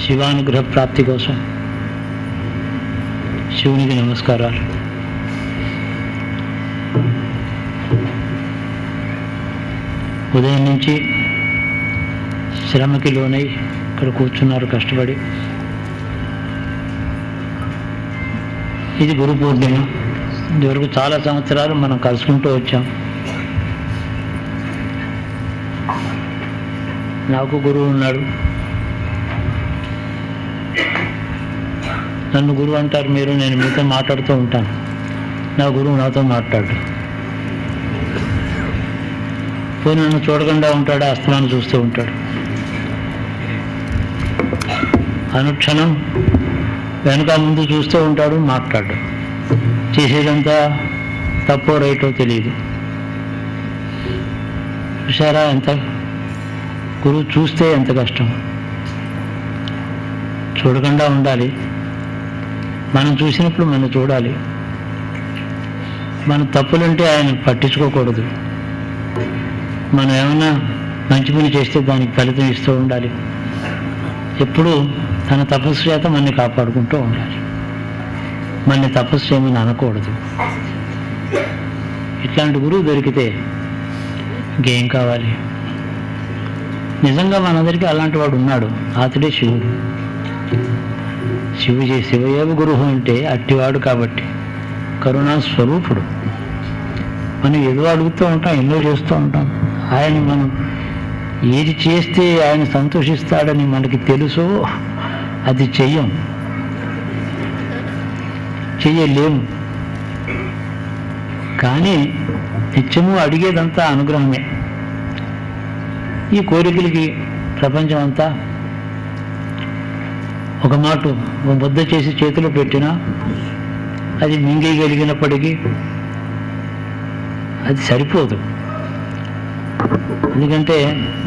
శివానుగ్రహ ప్రాప్తి కోసం శివునికి నమస్కారాలు ఉదయం నుంచి శ్రమకి లోనై ఇక్కడ కూర్చున్నారు కష్టపడి ఇది గురు పూర్ణిమ ఇదివరకు చాలా సంవత్సరాలు మనం కలుసుకుంటూ వచ్చాం నాకు గురువు ఉన్నాడు నన్ను గురువు అంటారు మీరు నేను మీతో మాట్లాడుతూ ఉంటాను నా గురువు నాతో మాట్లాడు పోయి నన్ను చూడకుండా ఉంటాడు అస్తమానం చూస్తూ ఉంటాడు అనుక్షణం వెనక ముందు చూస్తూ ఉంటాడు మాట్లాడు చేసేదంతా తప్పో రైటో తెలియదు చూసారా ఎంత గురువు చూస్తే ఎంత కష్టం చూడకుండా ఉండాలి మనం చూసినప్పుడు మనం చూడాలి మన తప్పులుంటే ఆయన పట్టించుకోకూడదు మనం ఏమైనా మంచి పని చేస్తే దానికి ఫలితం ఇస్తూ ఉండాలి ఎప్పుడు తన తపస్సు చేత మనని కాపాడుకుంటూ ఉండాలి మనని తపస్సు చేయమని అనకూడదు ఇట్లాంటి గురువు దొరికితే ఇంకేం కావాలి నిజంగా మనందరికీ అలాంటి వాడు ఉన్నాడు అతడే శివుడు శివు శివయోగ గురువు అంటే అట్టివాడు కాబట్టి కరుణా స్వరూపుడు మనం ఏదో అడుగుతూ ఉంటాం ఎన్నో చేస్తూ ఉంటాం ఆయన మనం ఏది చేస్తే ఆయన సంతోషిస్తాడని మనకి తెలుసో అది చెయ్యం చెయ్యలేము కానీ నిత్యము అడిగేదంతా అనుగ్రహమే ఈ కోరికలకి ప్రపంచం అంతా ఒక మాట ఒక ముద్ద చేసి చేతిలో పెట్టినా అది మింగేయగలిగినప్పటికీ అది సరిపోదు ఎందుకంటే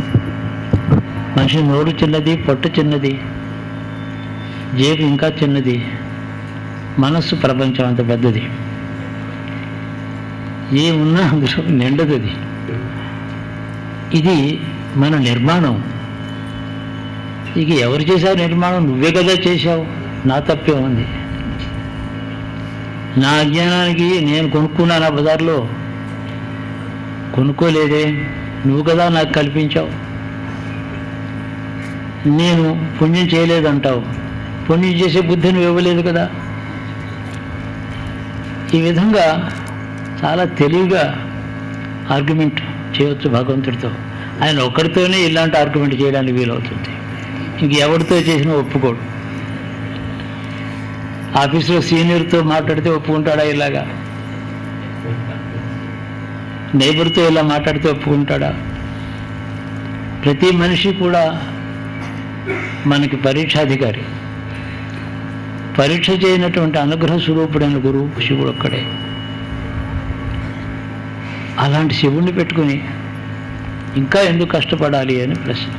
మనిషి నోరు చిన్నది పొట్ట చిన్నది జేబు ఇంకా చిన్నది మనస్సు ప్రపంచం అంత పెద్దది ఏమున్నా అందులో నిండదు అది ఇది మన నిర్మాణం ఇక ఎవరు చేశారు నిర్మాణం నువ్వే కదా చేశావు నా తప్పే ఉంది నా అజ్ఞానానికి నేను కొనుక్కున్నాను ఆ బజార్లో కొనుక్కోలేదే నువ్వు కదా నాకు కల్పించావు నేను పుణ్యం చేయలేదంటావు పుణ్యం చేసే బుద్ధి నువ్వు ఇవ్వలేదు కదా ఈ విధంగా చాలా తెలివిగా ఆర్గ్యుమెంట్ చేయవచ్చు భగవంతుడితో ఆయన ఒక్కరితోనే ఇలాంటి ఆర్గ్యుమెంట్ చేయడానికి వీలవుతుంది ఇంక ఎవరితో చేసినా ఒప్పుకోడు ఆఫీసులో సీనియర్తో మాట్లాడితే ఒప్పుకుంటాడా ఇలాగా నైబర్తో ఇలా మాట్లాడితే ఒప్పుకుంటాడా ప్రతి మనిషి కూడా మనకి పరీక్షాధికారి పరీక్ష చేయనటువంటి అనుగ్రహ స్వరూపుడైన గురువు శివుడు ఒక్కడే అలాంటి శివుణ్ణి పెట్టుకుని ఇంకా ఎందుకు కష్టపడాలి అని ప్రశ్న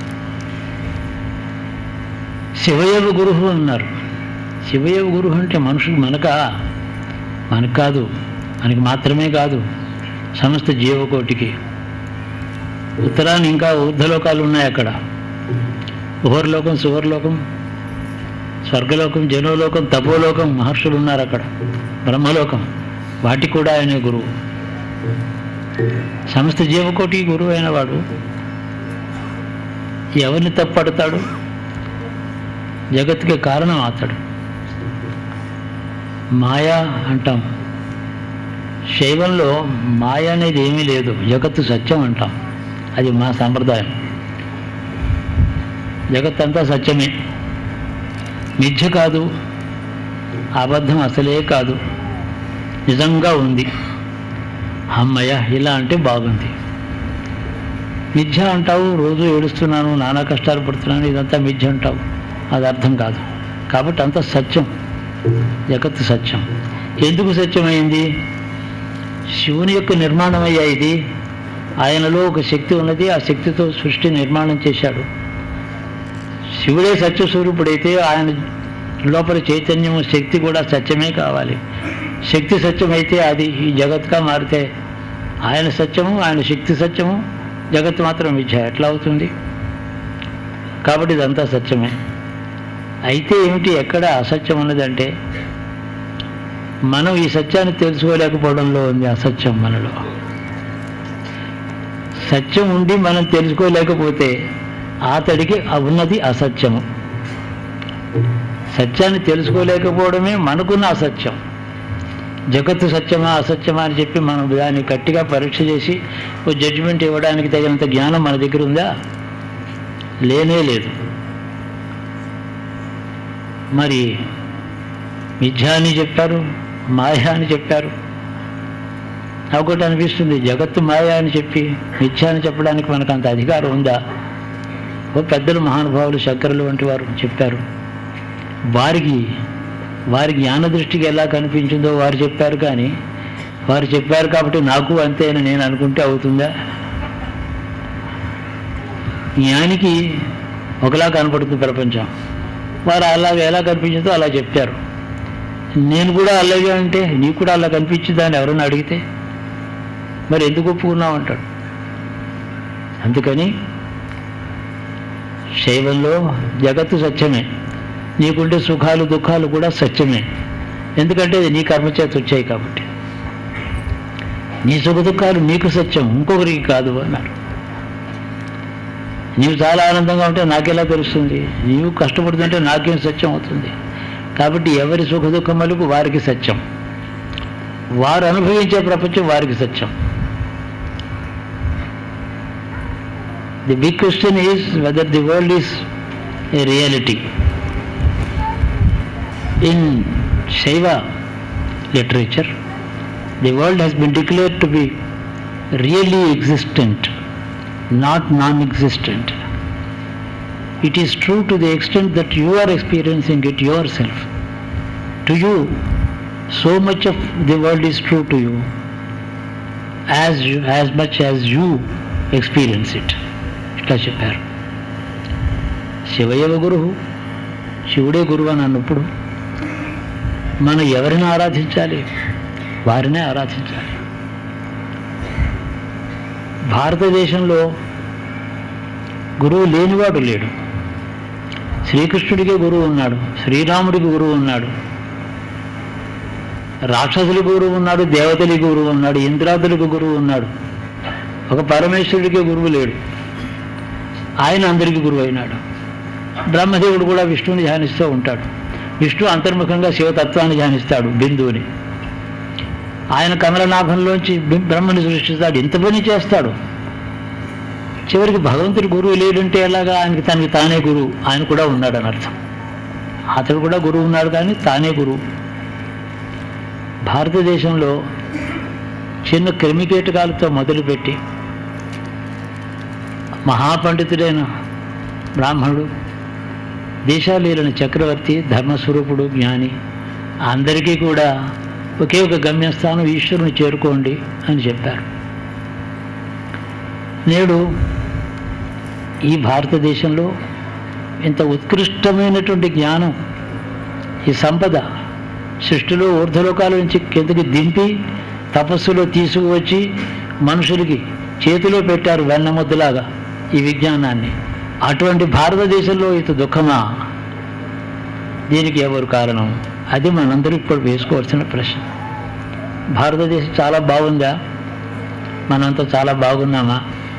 శివయోగ గురువు అన్నారు శివయోగ గురువు అంటే మనుషులు మనకా మనకు కాదు మనకి మాత్రమే కాదు సమస్త జీవకోటికి ఉత్తరాన్ని ఇంకా ఊర్ధలోకాలు ఉన్నాయి అక్కడ ఉహర్లోకం సువర్లోకం స్వర్గలోకం జనోలోకం తపోలోకం మహర్షులు ఉన్నారు అక్కడ బ్రహ్మలోకం వాటికి కూడా ఆయనే గురువు సమస్త జీవకోటి గురువు అయిన వాడు ఎవరిని తప్పడతాడు జగత్తుకి కారణం అతడు మాయా అంటాం శైవంలో మాయ అనేది ఏమీ లేదు జగత్తు సత్యం అంటాం అది మా సాంప్రదాయం జగత్ అంతా సత్యమే మిథ్య కాదు అబద్ధం అసలే కాదు నిజంగా ఉంది అమ్మయ్య ఇలా అంటే బాగుంది మిథ్య అంటావు రోజు ఏడుస్తున్నాను నానా కష్టాలు పడుతున్నాను ఇదంతా మిథ్య అంటావు అది అర్థం కాదు కాబట్టి అంత సత్యం జగత్తు సత్యం ఎందుకు సత్యమైంది శివుని యొక్క నిర్మాణం అయ్యా ఇది ఆయనలో ఒక శక్తి ఉన్నది ఆ శక్తితో సృష్టి నిర్మాణం చేశాడు శివుడే సత్యస్వరూపుడైతే ఆయన లోపల చైతన్యం శక్తి కూడా సత్యమే కావాలి శక్తి సత్యమైతే అది ఈ జగత్గా మారితే ఆయన సత్యము ఆయన శక్తి సత్యము జగత్ మాత్రం మిథ్య ఎట్లా అవుతుంది కాబట్టి ఇదంతా సత్యమే అయితే ఏమిటి ఎక్కడ అసత్యం ఉన్నదంటే మనం ఈ సత్యాన్ని తెలుసుకోలేకపోవడంలో ఉంది అసత్యం మనలో సత్యం ఉండి మనం తెలుసుకోలేకపోతే అతడికి ఉన్నది అసత్యము సత్యాన్ని తెలుసుకోలేకపోవడమే మనకున్న అసత్యం జగత్తు సత్యమా అసత్యమా అని చెప్పి మనం దాన్ని గట్టిగా పరీక్ష చేసి ఓ జడ్జిమెంట్ ఇవ్వడానికి తగినంత జ్ఞానం మన దగ్గర ఉందా లేనే లేదు మరి మిథ్య అని చెప్పారు మాయ అని చెప్పారు నాకు ఒకటి అనిపిస్తుంది జగత్తు మాయ అని చెప్పి మిథ్య అని చెప్పడానికి మనకు అంత అధికారం ఉందా ఓ పెద్దలు మహానుభావులు శంకరులు వంటి వారు చెప్పారు వారికి వారి జ్ఞాన దృష్టికి ఎలా కనిపించిందో వారు చెప్పారు కానీ వారు చెప్పారు కాబట్టి నాకు అంతే అని నేను అనుకుంటే అవుతుందా జ్ఞానికి ఒకలా కనపడుతుంది ప్రపంచం వారు అలాగే ఎలా కనిపించిందో అలా చెప్పారు నేను కూడా అలాగే అంటే నీకు కూడా అలా కనిపించిందా అని ఎవరైనా అడిగితే మరి ఎందుకు ఒప్పుకున్నావు అంటాడు అందుకని శైవంలో జగత్తు సత్యమే నీకుండే సుఖాలు దుఃఖాలు కూడా సత్యమే ఎందుకంటే అది నీ కర్మచేత వచ్చాయి కాబట్టి నీ సుఖ దుఃఖాలు నీకు సత్యం ఇంకొకరికి కాదు అన్నారు నీవు చాలా ఆనందంగా ఉంటే నాకెలా తెలుస్తుంది నీవు కష్టపడుతుంటే నాకేం సత్యం అవుతుంది కాబట్టి ఎవరి సుఖ దుఃఖములకు వారికి సత్యం వారు అనుభవించే ప్రపంచం వారికి సత్యం the big question is whether the world is a reality in Shaiva literature the world has been declared to be really existent, not non-existent. It is true to the extent that you are experiencing it yourself. To you, so much of the world is true to you as you, as much as you experience it. ఇట్లా చెప్పారు శివయవ గురువు శివుడే గురువు అని అన్నప్పుడు మనం ఎవరిని ఆరాధించాలి వారినే ఆరాధించాలి భారతదేశంలో గురువు లేనివాడు లేడు శ్రీకృష్ణుడికి గురువు ఉన్నాడు శ్రీరాముడికి గురువు ఉన్నాడు రాక్షసులకు గురువు ఉన్నాడు దేవతలకి గురువు ఉన్నాడు ఇంద్రాదులకు గురువు ఉన్నాడు ఒక పరమేశ్వరుడికి గురువు లేడు ఆయన అందరికీ గురువు అయినాడు బ్రహ్మదేవుడు కూడా విష్ణువుని ధ్యానిస్తూ ఉంటాడు విష్ణు అంతర్ముఖంగా శివతత్వాన్ని ధ్యానిస్తాడు బిందువుని ఆయన కమలనాభంలోంచి బి- బ్రహ్మని సృష్టిస్తాడు ఇంత పని చేస్తాడు చివరికి భగవంతుడి గురువు లేడంటే ఎలాగా ఆయనకి తనకి తానే గురువు ఆయన కూడా ఉన్నాడు అని అర్థం అతడు కూడా గురువు ఉన్నాడు కానీ తానే గురువు భారతదేశంలో చిన్న క్రిమికీటకాలతో మొదలుపెట్టి మహాపండితుడైన బ్రాహ్మణుడు దేశాలీలని చక్రవర్తి ధర్మస్వరూపుడు జ్ఞాని అందరికీ కూడా ఒకే ఒక గమ్యస్థానం ఈశ్వరుని చేరుకోండి అని చెప్పారు నేడు ఈ భారతదేశంలో ఇంత ఉత్కృష్టమైనటువంటి జ్ఞానం ఈ సంపద సృష్టిలో ఊర్ధ్వలోకాల నుంచి కిందకి దింపి తపస్సులో తీసుకువచ్చి మనుషులకి చేతిలో పెట్టారు వెన్నముద్దలాగా ఈ విజ్ఞానాన్ని అటువంటి భారతదేశంలో ఇంత దుఃఖమా దీనికి ఎవరు కారణం అది మనందరూ ఇప్పుడు వేసుకోవాల్సిన ప్రశ్న భారతదేశం చాలా బాగుందా మనంతా చాలా బాగున్నామా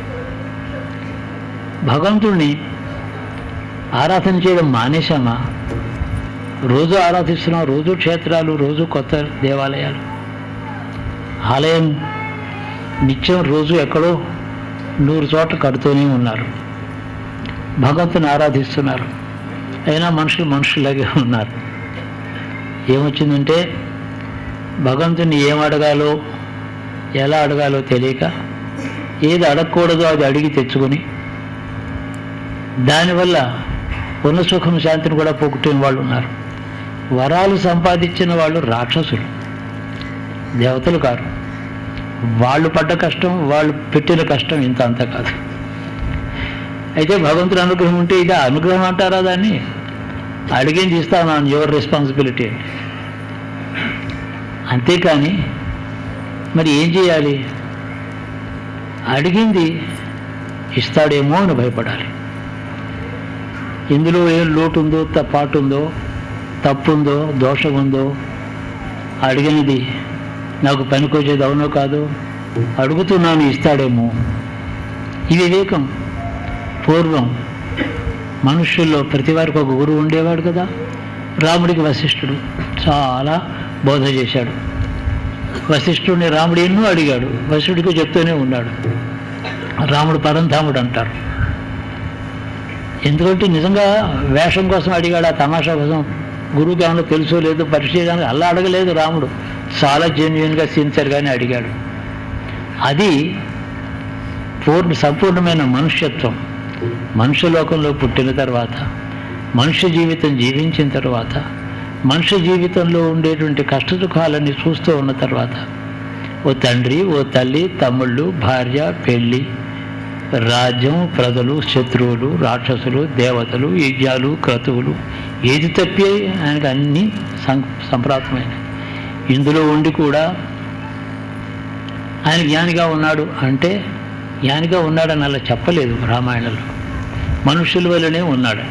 భగవంతుడిని ఆరాధన చేయడం మానేశామా రోజు ఆరాధిస్తున్నాం రోజు క్షేత్రాలు రోజు కొత్త దేవాలయాలు ఆలయం నిత్యం రోజు ఎక్కడో నూరు చోట్ల కడుతూనే ఉన్నారు భగవంతుని ఆరాధిస్తున్నారు అయినా మనుషులు మనుషులాగే ఉన్నారు ఏమొచ్చిందంటే భగవంతుని ఏం అడగాలో ఎలా అడగాలో తెలియక ఏది అడగకూడదో అది అడిగి తెచ్చుకొని దానివల్ల ఉన్న సుఖం శాంతిని కూడా పోగొట్టిన వాళ్ళు ఉన్నారు వరాలు సంపాదించిన వాళ్ళు రాక్షసులు దేవతలు కారు వాళ్ళు పడ్డ కష్టం వాళ్ళు పెట్టిన కష్టం ఇంత అంత కాదు అయితే భగవంతుడి అనుగ్రహం ఉంటే ఇది అనుగ్రహం అంటారా దాన్ని అడిగింది ఇస్తాను ఆన్ యువర్ రెస్పాన్సిబిలిటీ అంతేకాని మరి ఏం చేయాలి అడిగింది ఇస్తాడేమో అని భయపడాలి ఇందులో ఏం లోటు ఉందో త- పాటు ఉందో తప్పు ఉందో దోషం ఉందో అడిగినది నాకు పనికొచ్చేది అవునో కాదు అడుగుతున్నాను ఇస్తాడేమో ఈ వివేకం పూర్వం మనుష్యుల్లో ప్రతి వారికి ఒక గురువు ఉండేవాడు కదా రాముడికి వశిష్ఠుడు చాలా బోధ చేశాడు వశిష్ఠుడిని రాముడు ఎన్నో అడిగాడు వశిష్ఠుడికి చెప్తూనే ఉన్నాడు రాముడు పరంధాముడు అంటారు ఎందుకంటే నిజంగా వేషం కోసం అడిగాడు ఆ తమాషా కోసం గురువుకి ఏమైనా తెలుసో లేదో పరిచయం అలా అడగలేదు రాముడు చాలా జెన్యున్గా సిన్సియర్గానే అడిగాడు అది పూర్ణ సంపూర్ణమైన మనుష్యత్వం మనుష్య లోకంలో పుట్టిన తర్వాత మనుష్య జీవితం జీవించిన తర్వాత మనుష్య జీవితంలో ఉండేటువంటి కష్టసుఖాలన్నీ చూస్తూ ఉన్న తర్వాత ఓ తండ్రి ఓ తల్లి తమ్ముళ్ళు భార్య పెళ్ళి రాజ్యం ప్రజలు శత్రువులు రాక్షసులు దేవతలు యజ్ఞాలు క్రతువులు ఏది తప్పి ఆయనకు అన్నీ సం సంప్రాప్తమైనవి ఇందులో ఉండి కూడా ఆయన జ్ఞానిగా ఉన్నాడు అంటే జ్ఞానిగా ఉన్నాడని అలా చెప్పలేదు రామాయణంలో మనుషుల వల్లనే ఉన్నాడు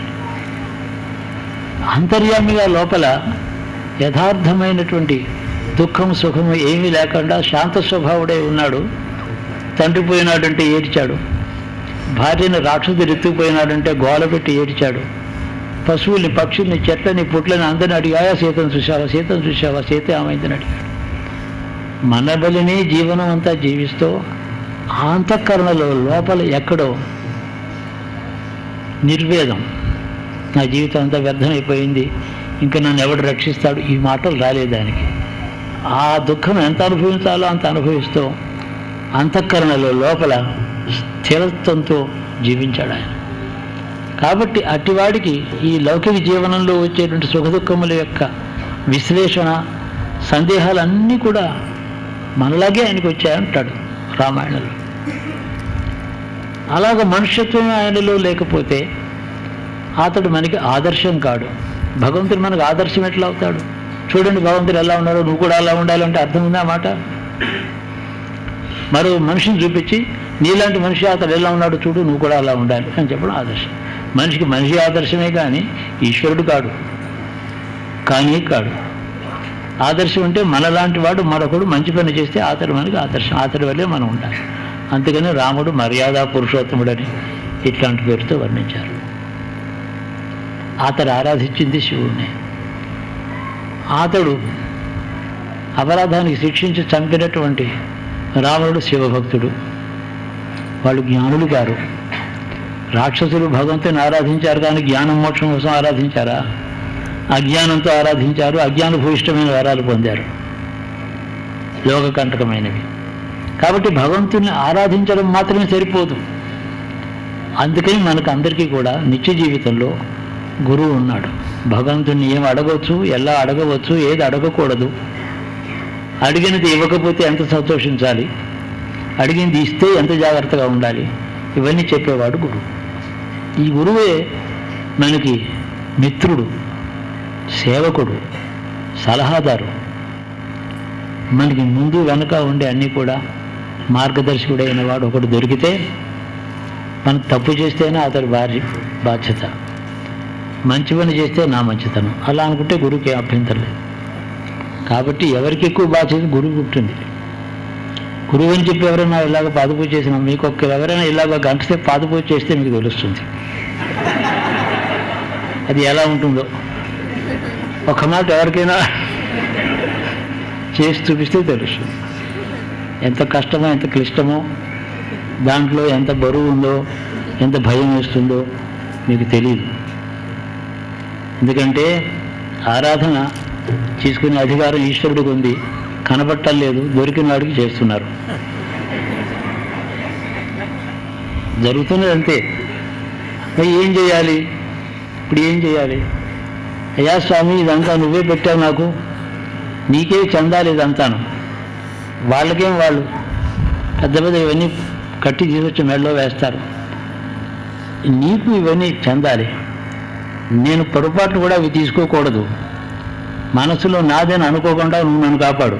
అంతర్యామిగా లోపల యథార్థమైనటువంటి దుఃఖం సుఖము ఏమీ లేకుండా శాంత స్వభావుడై ఉన్నాడు తండ్రి పోయినాడంటే ఏడ్చాడు భార్యని రాక్షసుడు ఎత్తుకుపోయినాడంటే గోల పెట్టి ఏడ్చాడు పశువుల్ని పక్షుల్ని చెట్లని పుట్లని అందరిని అడిగాయా సీతను చూసావా సీతను చూసావా సీత ఏమైందని అడిగాడు మన బలిని జీవనం అంతా జీవిస్తూ అంతఃకరణలో లోపల ఎక్కడో నిర్వేదం నా జీవితం అంతా వ్యర్థమైపోయింది ఇంకా నన్ను ఎవడు రక్షిస్తాడు ఈ మాటలు రాలేదు దానికి ఆ దుఃఖం ఎంత అనుభవించాలో అంత అనుభవిస్తూ అంతఃకరణలో లోపల స్థిరత్వంతో జీవించాడు ఆయన కాబట్టి అట్టివాడికి ఈ లౌకిక జీవనంలో వచ్చేటువంటి సుఖదుఖముల యొక్క విశ్లేషణ సందేహాలన్నీ కూడా మనలాగే ఆయనకు వచ్చాయంటాడు రామాయణంలో అలాగ మనుష్యత్వం ఆయనలో లేకపోతే అతడు మనకి ఆదర్శం కాడు భగవంతుడు మనకు ఆదర్శం ఎట్లా అవుతాడు చూడండి భగవంతుడు ఎలా ఉన్నాడో నువ్వు కూడా అలా ఉండాలంటే అర్థం ఉందా మాట మరో మనిషిని చూపించి నీలాంటి మనిషి అతడు ఎలా ఉన్నాడో చూడు నువ్వు కూడా అలా ఉండాలి అని చెప్పడం ఆదర్శం మనిషికి మనిషి ఆదర్శమే కానీ ఈశ్వరుడు కాడు కానీ కాడు ఆదర్శం అంటే మనలాంటి వాడు మరొకడు మంచి పని చేస్తే అతడు మనకి ఆదర్శం అతడి వల్లే మనం ఉండాలి అందుకని రాముడు మర్యాద పురుషోత్తముడని ఇట్లాంటి పేరుతో వర్ణించారు అతడు ఆరాధించింది శివుడిని అతడు అపరాధానికి శిక్షించి చంపినటువంటి రావణుడు శివభక్తుడు వాళ్ళు జ్ఞానులు గారు రాక్షసులు భగవంతుని ఆరాధించారు కానీ జ్ఞానం మోక్షం కోసం ఆరాధించారా అజ్ఞానంతో ఆరాధించారు అజ్ఞాన భూయిష్టమైన వరాలు పొందారు లోకకంటకమైనవి కాబట్టి భగవంతుని ఆరాధించడం మాత్రమే సరిపోదు అందుకని మనకు అందరికీ కూడా నిత్య జీవితంలో గురువు ఉన్నాడు భగవంతుని ఏం అడగవచ్చు ఎలా అడగవచ్చు ఏది అడగకూడదు అడిగినది ఇవ్వకపోతే ఎంత సంతోషించాలి అడిగింది ఇస్తే ఎంత జాగ్రత్తగా ఉండాలి ఇవన్నీ చెప్పేవాడు గురువు ఈ గురువే మనకి మిత్రుడు సేవకుడు సలహాదారు మనకి ముందు వెనక ఉండే అన్నీ కూడా మార్గదర్శకుడైన వాడు ఒకడు దొరికితే మనం తప్పు చేస్తేనే అతడి భార్య బాధ్యత మంచి పని చేస్తే నా మంచితనం అలా అనుకుంటే గురువుకి ఏం అభ్యంతరం లేదు కాబట్టి ఎవరికి ఎక్కువ బాధ్యత గురువు ఉంటుంది గురువు అని చెప్పి ఎవరైనా ఇలాగ పాదపూజ చేసిన మీకు ఒక్క ఎవరైనా ఇలాగ గంట సేపు పాదపూజ చేస్తే మీకు తెలుస్తుంది అది ఎలా ఉంటుందో ఒక మాట ఎవరికైనా చేసి చూపిస్తే తెలుస్తుంది ఎంత కష్టమో ఎంత క్లిష్టమో దాంట్లో ఎంత బరువు ఉందో ఎంత భయం వేస్తుందో మీకు తెలియదు ఎందుకంటే ఆరాధన తీసుకునే అధికారం ఈశ్వరుడికి ఉంది కనబట్టలేదు దొరికిన వాడికి చేస్తున్నారు జరుగుతున్నది అంతే మరి ఏం చేయాలి ఇప్పుడు ఏం చేయాలి అయ్యా స్వామి ఇదంతా నువ్వే పెట్టావు నాకు నీకే చెందాలి ఇదంతాను వాళ్ళకేం వాళ్ళు పెద్ద పెద్ద ఇవన్నీ కట్టి తీసుకొచ్చి మెడలో వేస్తారు నీకు ఇవన్నీ చెందాలి నేను పొరపాటు కూడా అవి తీసుకోకూడదు మనసులో నాదని అనుకోకుండా నువ్వు నన్ను కాపాడు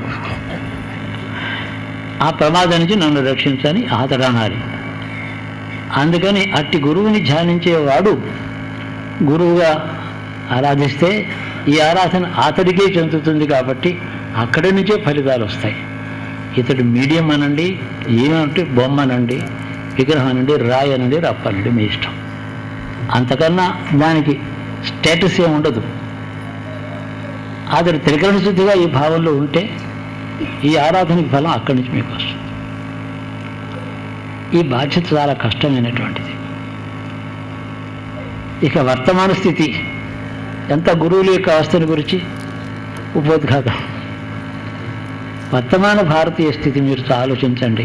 ఆ ప్రమాదం నుంచి నన్ను రక్షించని అతడు అనాలి అందుకని అట్టి గురువుని ధ్యానించేవాడు గురువుగా ఆరాధిస్తే ఈ ఆరాధన అతడికే చెందుతుంది కాబట్టి అక్కడి నుంచే ఫలితాలు వస్తాయి ఇతడు మీడియం అనండి ఏమంటే బొమ్మ అనండి విగ్రహం అనండి రాయి అనండి రప్పనండి మీ ఇష్టం అంతకన్నా దానికి స్టేటస్ ఏమి ఉండదు అతడు త్రికరణ శుద్ధిగా ఈ భావంలో ఉంటే ఈ ఆరాధనకి ఫలం అక్కడి నుంచి మీకు వస్తుంది ఈ బాధ్యత చాలా కష్టమైనటువంటిది ఇక వర్తమాన స్థితి ఎంత గురువుల యొక్క అవస్థను గురించి ఉపోద్ఘాతం వర్తమాన భారతీయ స్థితి మీరు ఆలోచించండి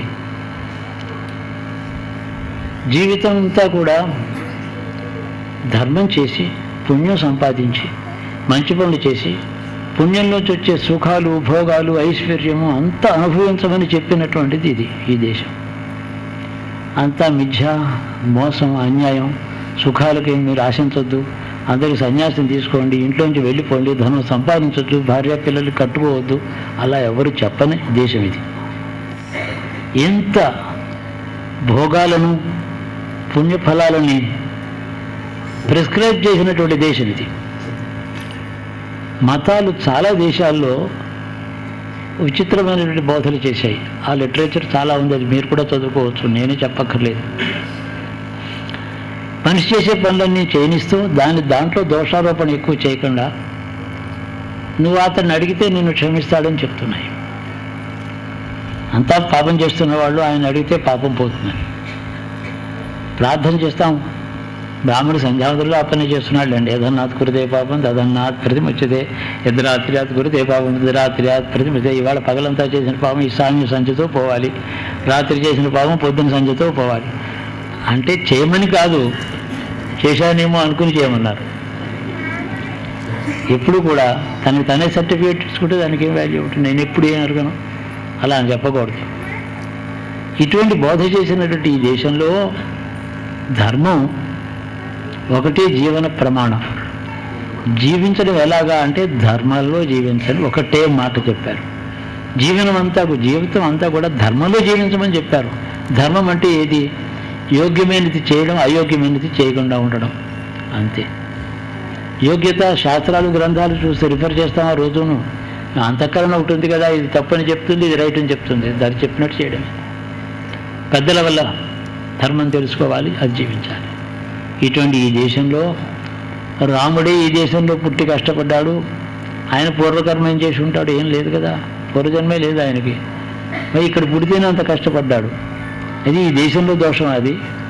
జీవితం అంతా కూడా ధర్మం చేసి పుణ్యం సంపాదించి మంచి పనులు చేసి పుణ్యంలోంచి వచ్చే సుఖాలు భోగాలు ఐశ్వర్యము అంతా అనుభవించమని చెప్పినటువంటిది ఇది ఈ దేశం అంతా మిథ్య మోసం అన్యాయం సుఖాలకి మీరు ఆశించొద్దు అందరికి సన్యాసం తీసుకోండి ఇంట్లోంచి వెళ్ళిపోండి ధనం సంపాదించొద్దు భార్య పిల్లలు కట్టుకోవద్దు అలా ఎవరు చెప్పని దేశం ఇది ఎంత భోగాలను పుణ్యఫలాలని ప్రిస్క్రైబ్ చేసినటువంటి దేశం ఇది మతాలు చాలా దేశాల్లో విచిత్రమైనటువంటి బోధలు చేశాయి ఆ లిటరేచర్ చాలా ఉంది అది మీరు కూడా చదువుకోవచ్చు నేనే చెప్పక్కర్లేదు మనిషి చేసే పనులన్నీ చేయనిస్తూ దాని దాంట్లో దోషారోపణ ఎక్కువ చేయకుండా నువ్వు అతన్ని అడిగితే నిన్ను క్షమిస్తాడని చెప్తున్నాయి అంతా పాపం చేస్తున్న వాళ్ళు ఆయన అడిగితే పాపం పోతుందని ప్రార్థన చేస్తాం బ్రాహ్మణ సంధ్యావంతుల్లో అతనే చేస్తున్నాడు అండి యథన్నాథ్ కురితే పాపం తదన్నాథ్ ప్రతిమచ్చతే యద్రాత్ర్యాత్ కురితే పాపం యద్రాత్ర్యాత్ ప్రతిమచ్చతే ఇవాళ పగలంతా చేసిన పాపం ఈ సామ్య సంచితో పోవాలి రాత్రి చేసిన పాపం పొద్దున సంచితో పోవాలి అంటే చేయమని కాదు చేశానేమో అనుకుని చేయమన్నారు ఎప్పుడు కూడా తనకి తనే సర్టిఫికేట్ ఇచ్చుకుంటే దానికి ఏం వాల్యూ ఉంటుంది నేను ఎప్పుడు ఏం అడగను అలా అని చెప్పకూడదు ఇటువంటి బోధ చేసినటువంటి ఈ దేశంలో ధర్మం ఒకటే జీవన ప్రమాణం జీవించడం ఎలాగా అంటే ధర్మాల్లో జీవించడం ఒకటే మాట చెప్పారు జీవనం అంతా జీవితం అంతా కూడా ధర్మంలో జీవించమని చెప్పారు ధర్మం అంటే ఏది యోగ్యమైనది చేయడం అయోగ్యమైనది చేయకుండా ఉండడం అంతే యోగ్యత శాస్త్రాలు గ్రంథాలు చూస్తే రిఫర్ చేస్తాం ఆ రోజును అంతఃకరణ ఒకటి ఉంది కదా ఇది తప్పని చెప్తుంది ఇది రైట్ అని చెప్తుంది దాన్ని చెప్పినట్టు చేయడమే పెద్దల వల్ల ధర్మం తెలుసుకోవాలి అది జీవించాలి ఇటువంటి ఈ దేశంలో రాముడే ఈ దేశంలో పుట్టి కష్టపడ్డాడు ఆయన పూర్వకర్మ ఏం చేసి ఉంటాడు ఏం లేదు కదా పూర్వజన్మే లేదు ఆయనకి మరి ఇక్కడ పుడితేనే అంత కష్టపడ్డాడు అది ఈ దేశంలో దోషం అది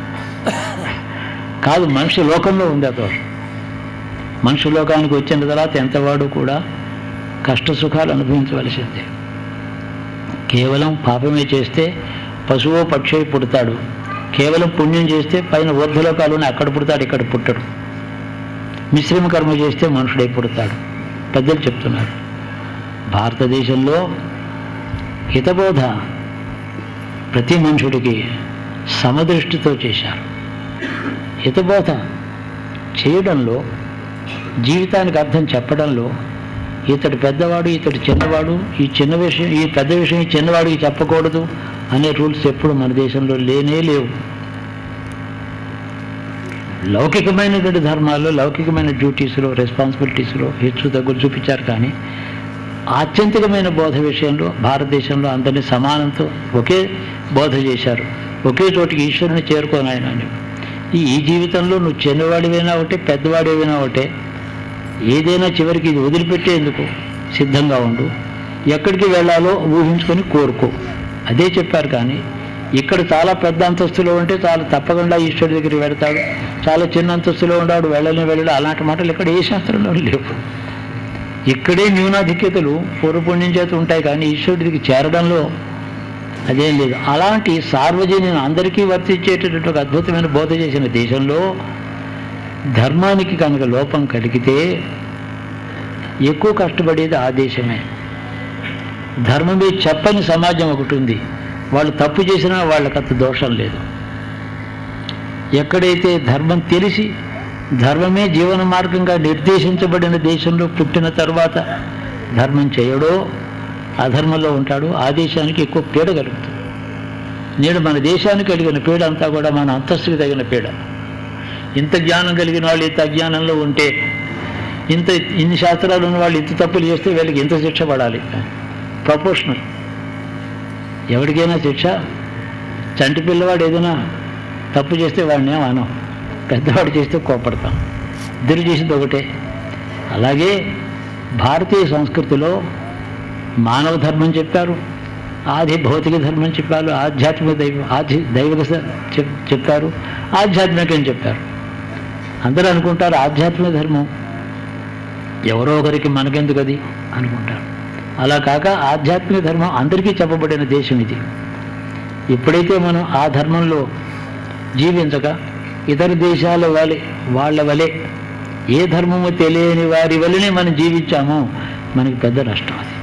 కాదు మనిషి లోకంలో ఉంది ఆ దోషం మనిషి లోకానికి వచ్చిన తర్వాత ఎంతవాడు కూడా కష్ట సుఖాలు అనుభవించవలసిందే కేవలం పాపమే చేస్తే పశువో పక్షి పుడతాడు కేవలం పుణ్యం చేస్తే పైన ఊర్ధలోకాలుని అక్కడ పుడతాడు ఇక్కడ పుట్టడు మిశ్రమ కర్మ చేస్తే మనుషుడై పుడతాడు పెద్దలు చెప్తున్నారు భారతదేశంలో హితబోధ ప్రతి మనుషుడికి సమదృష్టితో చేశారు హితబోధ చేయడంలో జీవితానికి అర్థం చెప్పడంలో ఇతడు పెద్దవాడు ఇతడు చిన్నవాడు ఈ చిన్న విషయం ఈ పెద్ద విషయం ఈ చిన్నవాడికి చెప్పకూడదు అనే రూల్స్ ఎప్పుడు మన దేశంలో లేనే లేవు లౌకికమైనటువంటి ధర్మాల్లో లౌకికమైన డ్యూటీస్లో రెస్పాన్సిబిలిటీస్లో హెచ్చు తగ్గులు చూపించారు కానీ ఆత్యంతికమైన బోధ విషయంలో భారతదేశంలో అందరినీ సమానంతో ఒకే బోధ చేశారు ఒకే చోటికి ఈశ్వరుని చేరుకోని ఆయన అని ఈ ఈ జీవితంలో నువ్వు చిన్నవాడివైనా ఒకటే పెద్దవాడివైనా ఒకటే ఏదైనా చివరికి ఇది వదిలిపెట్టేందుకు సిద్ధంగా ఉండు ఎక్కడికి వెళ్ళాలో ఊహించుకొని కోరుకో అదే చెప్పారు కానీ ఇక్కడ చాలా పెద్ద అంతస్తులో ఉంటే చాలా తప్పకుండా ఈశ్వరుడి దగ్గరికి వెళ్తాడు చాలా చిన్న అంతస్తులో ఉన్నాడు వెళ్ళని వెళ్ళడు అలాంటి మాటలు ఇక్కడ ఏ శాస్త్రంలో లేవు ఇక్కడే న్యూనాధిక్యతలు పూర్వపుణ్యం చేత ఉంటాయి కానీ ఈశ్వరుడికి చేరడంలో అదేం లేదు అలాంటి సార్వజనీన అందరికీ వర్తించేటటువంటి ఒక అద్భుతమైన బోధ చేసిన దేశంలో ధర్మానికి కనుక లోపం కలిగితే ఎక్కువ కష్టపడేది ఆ దేశమే ధర్మమే చెప్పని సమాజం ఒకటి ఉంది వాళ్ళు తప్పు చేసినా వాళ్ళకి అంత దోషం లేదు ఎక్కడైతే ధర్మం తెలిసి ధర్మమే జీవన మార్గంగా నిర్దేశించబడిన దేశంలో పుట్టిన తర్వాత ధర్మం చేయడో అధర్మంలో ఉంటాడు ఆ దేశానికి ఎక్కువ పీడ కలుగుతుంది నేడు మన దేశానికి కలిగిన పీడ అంతా కూడా మన అంతస్తుకి తగిన పీడ ఇంత జ్ఞానం కలిగిన వాళ్ళు ఇంత అజ్ఞానంలో ఉంటే ఇంత ఇన్ని శాస్త్రాలు ఉన్న వాళ్ళు ఇంత తప్పులు చేస్తే వీళ్ళకి ఇంత శిక్ష పడాలి ప్రపోర్షనల్ ఎవరికైనా శిక్ష చంటి పిల్లవాడు ఏదైనా తప్పు చేస్తే వాడిని ఏం అనం పెద్దవాడు చేస్తే కోపడతాం ఇద్దరు చేసింది ఒకటే అలాగే భారతీయ సంస్కృతిలో మానవ ధర్మం చెప్పారు ఆది భౌతిక ధర్మం చెప్పారు ఆధ్యాత్మిక దైవ ఆధ్య దైవిక స- చెప్- చెప్పారు ఆధ్యాత్మికం చెప్పారు అందరూ అనుకుంటారు ఆధ్యాత్మిక ధర్మం ఎవరో ఒకరికి మనకెందుకు అది అనుకుంటారు అలా కాక ఆధ్యాత్మిక ధర్మం అందరికీ చెప్పబడిన దేశం ఇది ఎప్పుడైతే మనం ఆ ధర్మంలో జీవించక ఇతర దేశాల వలె వాళ్ళ వలె ఏ ధర్మము తెలియని వారి వలనే మనం జీవించామో మనకి పెద్ద నష్టం అది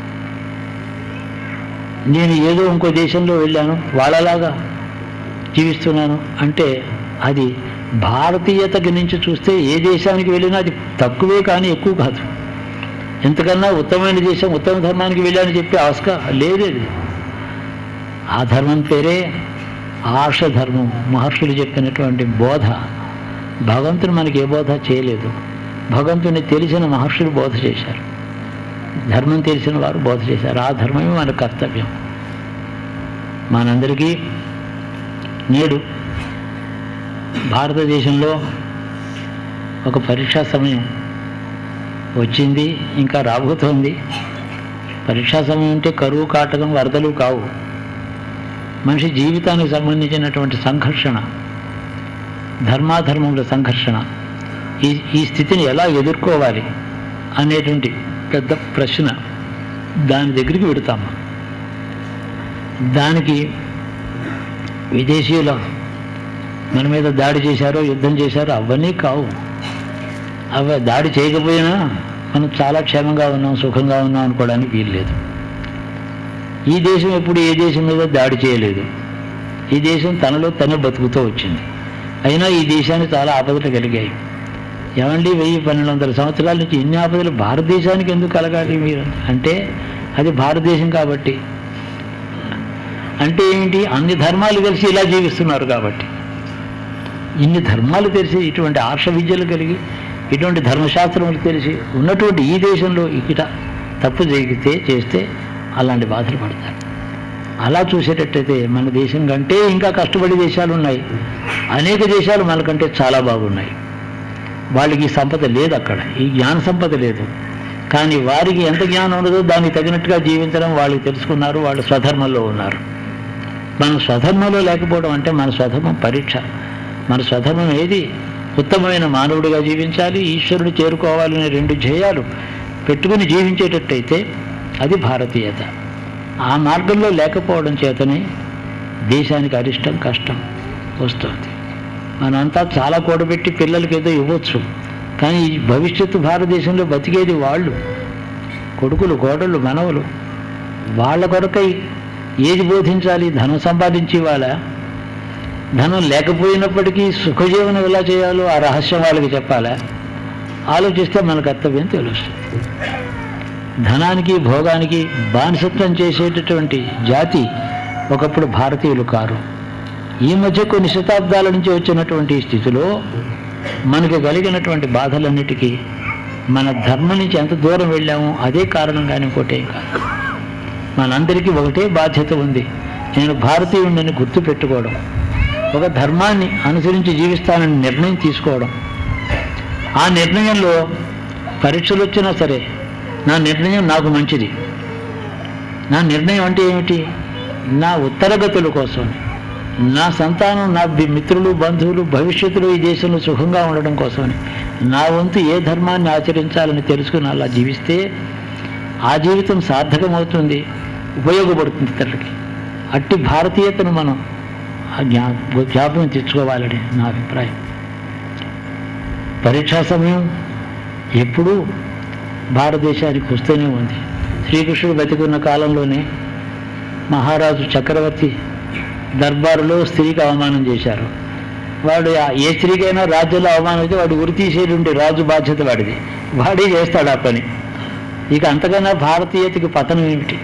నేను ఏదో ఇంకో దేశంలో వెళ్ళాను వాళ్ళలాగా జీవిస్తున్నాను అంటే అది భారతీయతకి నుంచి చూస్తే ఏ దేశానికి వెళ్ళినా అది తక్కువే కానీ ఎక్కువ కాదు ఎంతకన్నా ఉత్తమమైన దేశం ఉత్తమ ధర్మానికి వెళ్ళాలని చెప్పి ఆస్కా లేదేది ఆ ధర్మం పేరే ఆర్ష ధర్మం మహర్షులు చెప్పినటువంటి బోధ భగవంతుడు మనకి ఏ బోధ చేయలేదు భగవంతుని తెలిసిన మహర్షులు బోధ చేశారు ధర్మం తెలిసిన వారు బోధ చేశారు ఆ ధర్మమే మన కర్తవ్యం మనందరికీ నేడు భారతదేశంలో ఒక పరీక్షా సమయం వచ్చింది ఇంకా రాబోతోంది పరీక్షా సమయం అంటే కరువు కాటకం వరదలు కావు మనిషి జీవితానికి సంబంధించినటువంటి సంఘర్షణ ధర్మాధర్మముల సంఘర్షణ ఈ ఈ స్థితిని ఎలా ఎదుర్కోవాలి అనేటువంటి పెద్ద ప్రశ్న దాని దగ్గరికి పెడతాము దానికి విదేశీయుల మన మీద దాడి చేశారో యుద్ధం చేశారో అవన్నీ కావు అవి దాడి చేయకపోయినా మనం చాలా క్షేమంగా ఉన్నాం సుఖంగా ఉన్నాం అనుకోవడానికి వీల్లేదు ఈ దేశం ఎప్పుడు ఏ దేశం మీద దాడి చేయలేదు ఈ దేశం తనలో తనే బతుకుతూ వచ్చింది అయినా ఈ దేశానికి చాలా ఆపదలు కలిగాయి ఏమండి వెయ్యి పన్నెండు వందల సంవత్సరాల నుంచి ఇన్ని ఆపదలు భారతదేశానికి ఎందుకు కలగాలి మీరు అంటే అది భారతదేశం కాబట్టి అంటే ఏంటి అన్ని ధర్మాలు కలిసి ఇలా జీవిస్తున్నారు కాబట్టి ఇన్ని ధర్మాలు తెలిసి ఇటువంటి ఆర్ష విద్యలు కలిగి ఇటువంటి ధర్మశాస్త్రములు తెలిసి ఉన్నటువంటి ఈ దేశంలో ఇక తప్పు జరిగితే చేస్తే అలాంటి బాధలు పడతారు అలా చూసేటట్టయితే మన దేశం కంటే ఇంకా కష్టపడే దేశాలు ఉన్నాయి అనేక దేశాలు మనకంటే చాలా బాగున్నాయి వాళ్ళకి ఈ సంపద లేదు అక్కడ ఈ జ్ఞాన సంపద లేదు కానీ వారికి ఎంత జ్ఞానం ఉండదో దానికి తగినట్టుగా జీవించడం వాళ్ళకి తెలుసుకున్నారు వాళ్ళు స్వధర్మంలో ఉన్నారు మనం స్వధర్మంలో లేకపోవడం అంటే మన స్వధర్మం పరీక్ష మన స్వధర్మం ఏది ఉత్తమమైన మానవుడిగా జీవించాలి ఈశ్వరుని చేరుకోవాలనే రెండు ధ్యేయాలు పెట్టుకుని జీవించేటట్టయితే అది భారతీయత ఆ మార్గంలో లేకపోవడం చేతనే దేశానికి అరిష్టం కష్టం వస్తుంది మనంతా చాలా కూడబెట్టి పిల్లలకి ఏదో ఇవ్వచ్చు కానీ ఈ భవిష్యత్తు భారతదేశంలో బతికేది వాళ్ళు కొడుకులు కోడళ్ళు మనవలు వాళ్ళ కొరకై ఏది బోధించాలి ధనం సంపాదించి వాళ్ళ ధనం లేకపోయినప్పటికీ సుఖజీవనం ఎలా చేయాలో ఆ రహస్యం వాళ్ళకి చెప్పాలా ఆలోచిస్తే మన కర్తవ్యం తెలుస్తుంది ధనానికి భోగానికి బానిసత్వం చేసేటటువంటి జాతి ఒకప్పుడు భారతీయులు కారు ఈ మధ్య కొన్ని శతాబ్దాల నుంచి వచ్చినటువంటి ఈ స్థితిలో మనకి కలిగినటువంటి బాధలన్నిటికీ మన ధర్మం నుంచి ఎంత దూరం వెళ్ళామో అదే కారణం కానీ ఇంకోటే కాదు మనందరికీ ఒకటే బాధ్యత ఉంది నేను భారతీయుడిని గుర్తు పెట్టుకోవడం ఒక ధర్మాన్ని అనుసరించి జీవిస్తానని నిర్ణయం తీసుకోవడం ఆ నిర్ణయంలో పరీక్షలు వచ్చినా సరే నా నిర్ణయం నాకు మంచిది నా నిర్ణయం అంటే ఏమిటి నా ఉత్తరగతుల కోసం నా సంతానం నా బి- మిత్రులు బంధువులు భవిష్యత్తులో ఈ దేశంలో సుఖంగా ఉండడం కోసమని నా వంతు ఏ ధర్మాన్ని ఆచరించాలని తెలుసుకుని అలా జీవిస్తే ఆ జీవితం సార్థకమవుతుంది ఉపయోగపడుతుంది ఇతరులకి అట్టి భారతీయతను మనం ఆ జ్ఞా జ్ఞాపకం తెచ్చుకోవాలని నా అభిప్రాయం పరీక్షా సమయం ఎప్పుడూ భారతదేశానికి వస్తూనే ఉంది శ్రీకృష్ణుడు బతికున్న కాలంలోనే మహారాజు చక్రవర్తి దర్బారులో స్త్రీకి అవమానం చేశారు వాడు ఆ- ఏ స్త్రీకైనా రాజ్యంలో అవమానం అయితే వాడు ఉరి తీసేది ఉండే రాజు బాధ్యత వాడిది వాడే చేస్తాడు ఆ పని ఇక అంతకన్నా భారతీయతకి పతనం ఏమిటి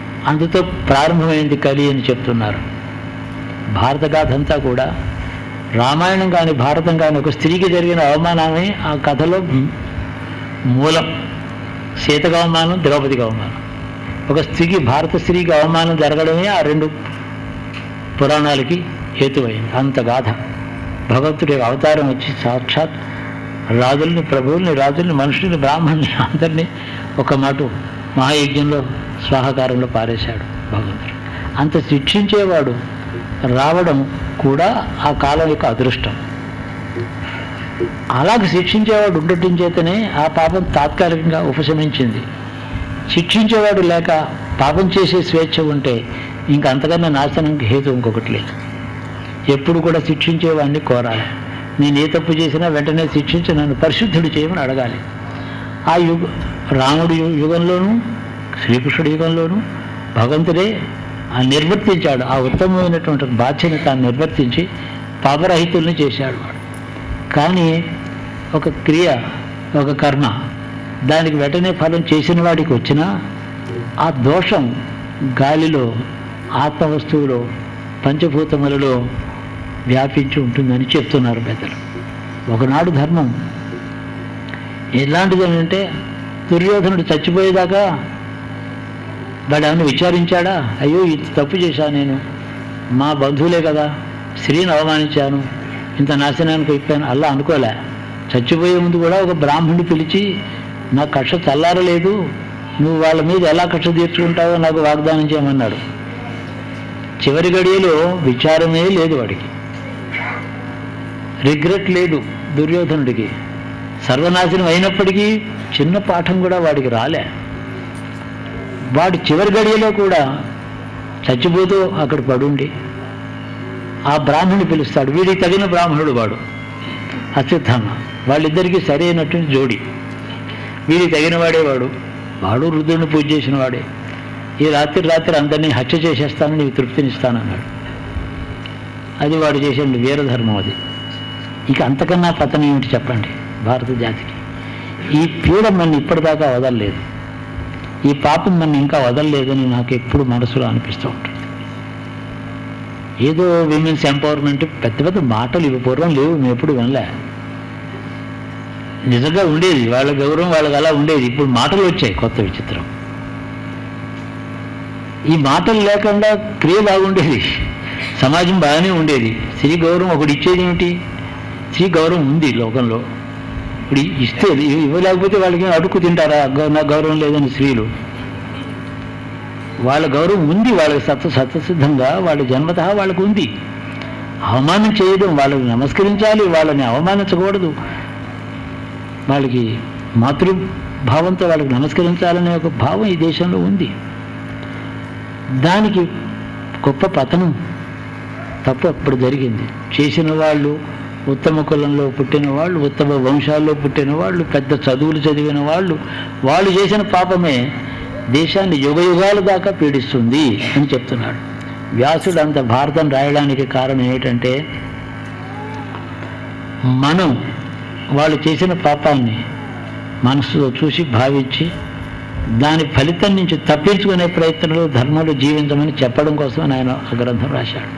అందుతో ప్రారంభమైంది కలి అని చెప్తున్నారు భారత గాథ అంతా కూడా రామాయణం కానీ భారతం కానీ ఒక స్త్రీకి జరిగిన అవమానమే ఆ కథలో మూలం సీతకు అవమానం ద్రౌపదికి అవమానం ఒక స్త్రీకి భారత స్త్రీకి అవమానం జరగడమే ఆ రెండు పురాణాలకి హేతువైంది అంత గాథ భగవంతుడి అవతారం వచ్చి సాక్షాత్ రాజుల్ని ప్రభువుల్ని రాజుల్ని మనుషుల్ని బ్రాహ్మణుల్ని అందరినీ ఒక మాట మహాయజ్ఞంలో స్వాహకారంలో పారేశాడు భగవంతుడు అంత శిక్షించేవాడు రావడం కూడా ఆ కాలం యొక్క అదృష్టం అలాగ శిక్షించేవాడు ఉండటం చేతనే ఆ పాపం తాత్కాలికంగా ఉపశమించింది శిక్షించేవాడు లేక పాపం చేసే స్వేచ్ఛ ఉంటే ఇంక అంతకన్నా నాశనంకి హేతు ఇంకొకటి లేదు ఎప్పుడు కూడా శిక్షించేవాడిని కోరాలి నేను ఏ తప్పు చేసినా వెంటనే శిక్షించి నన్ను పరిశుద్ధుడు చేయమని అడగాలి ఆ యుగ రాముడి యు- యుగంలోనూ శ్రీకృష్ణుడి యుగంలోనూ భగవంతుడే ఆ నిర్వర్తించాడు ఆ ఉత్తమమైనటువంటి బాధ్యత తాను నిర్వర్తించి పాపరహితుల్ని చేశాడు వాడు కానీ ఒక క్రియ ఒక కర్మ దానికి వెంటనే ఫలం చేసిన వాడికి వచ్చినా ఆ దోషం గాలిలో ఆత్మ వస్తువులో పంచభూతములలో వ్యాపించి ఉంటుందని చెప్తున్నారు పెద్దలు ఒకనాడు ధర్మం ఎలాంటిది అని అంటే దుర్యోధనుడు చచ్చిపోయేదాకా వాడు ఏమైనా విచారించాడా అయ్యో ఇంత తప్పు చేశాను నేను మా బంధువులే కదా స్త్రీని అవమానించాను ఇంత నాశనానికి అయిపోయాను అలా అనుకోలే చచ్చిపోయే ముందు కూడా ఒక బ్రాహ్మణుని పిలిచి నా కక్ష చల్లారలేదు నువ్వు వాళ్ళ మీద ఎలా కక్ష తీర్చుకుంటావో నాకు వాగ్దానం చేయమన్నాడు చివరి గడియలో విచారమే లేదు వాడికి రిగ్రెట్ లేదు దుర్యోధనుడికి సర్వనాశనం అయినప్పటికీ చిన్న పాఠం కూడా వాడికి రాలే వాడు చివరి గడియలో కూడా చచ్చిపోతూ అక్కడ పడుండి ఆ బ్రాహ్మణుని పిలుస్తాడు వీడికి తగిన బ్రాహ్మణుడు వాడు అశ్వత్థామ వాళ్ళిద్దరికీ సరైనటువంటి జోడి వీడికి తగిన వాడే వాడు వాడు రుద్రుడిని పూజ చేసిన వాడే ఈ రాత్రి రాత్రి అందరినీ హత్య చేసేస్తాను నీకు తృప్తినిస్తానన్నాడు అది వాడు చేసిన వీరధర్మం అది ఇక అంతకన్నా పతనం ఏమిటి చెప్పండి భారత జాతికి ఈ పీడ మన ఇప్పటిదాకా వదలలేదు ఈ పాపం మన ఇంకా వదలలేదని నాకు ఎప్పుడు మనసులో అనిపిస్తూ ఉంటుంది ఏదో విమెన్స్ ఎంపవర్మెంట్ పెద్ద పెద్ద మాటలు ఇవి పూర్వం లేవు మేము ఎప్పుడు వినలే నిజంగా ఉండేది వాళ్ళ గౌరవం వాళ్ళకి అలా ఉండేది ఇప్పుడు మాటలు వచ్చాయి కొత్త విచిత్రం ఈ మాటలు లేకుండా క్రియ బాగుండేది సమాజం బాగానే ఉండేది స్త్రీ గౌరవం ఒకటి ఇచ్చేది ఏమిటి స్త్రీ గౌరవం ఉంది లోకంలో ఇప్పుడు ఇస్తే ఇ- ఇవ్వలేకపోతే వాళ్ళకి అడుక్కు తింటారా గౌ- నాకు గౌరవం లేదని స్త్రీలు వాళ్ళ గౌరవం ఉంది వాళ్ళకి సత్వ సత్వసిద్ధంగా వాళ్ళ జన్మత వాళ్ళకు ఉంది అవమానం చేయడం వాళ్ళని నమస్కరించాలి వాళ్ళని అవమానించకూడదు వాళ్ళకి మాతృభావంతో వాళ్ళకి నమస్కరించాలనే ఒక భావం ఈ దేశంలో ఉంది దానికి గొప్ప పతనం తప్పు అప్పుడు జరిగింది చేసిన వాళ్ళు ఉత్తమ కులంలో పుట్టిన వాళ్ళు ఉత్తమ వంశాల్లో పుట్టిన వాళ్ళు పెద్ద చదువులు చదివిన వాళ్ళు వాళ్ళు చేసిన పాపమే దేశాన్ని యుగ యుగాల దాకా పీడిస్తుంది అని చెప్తున్నాడు వ్యాసుడు అంత భారతం రాయడానికి కారణం ఏమిటంటే మనం వాళ్ళు చేసిన పాపాన్ని మనసులో చూసి భావించి దాని ఫలితం నుంచి తప్పించుకునే ప్రయత్నంలో ధర్మంలో జీవించమని చెప్పడం కోసం ఆయన ఆ గ్రంథం రాశాడు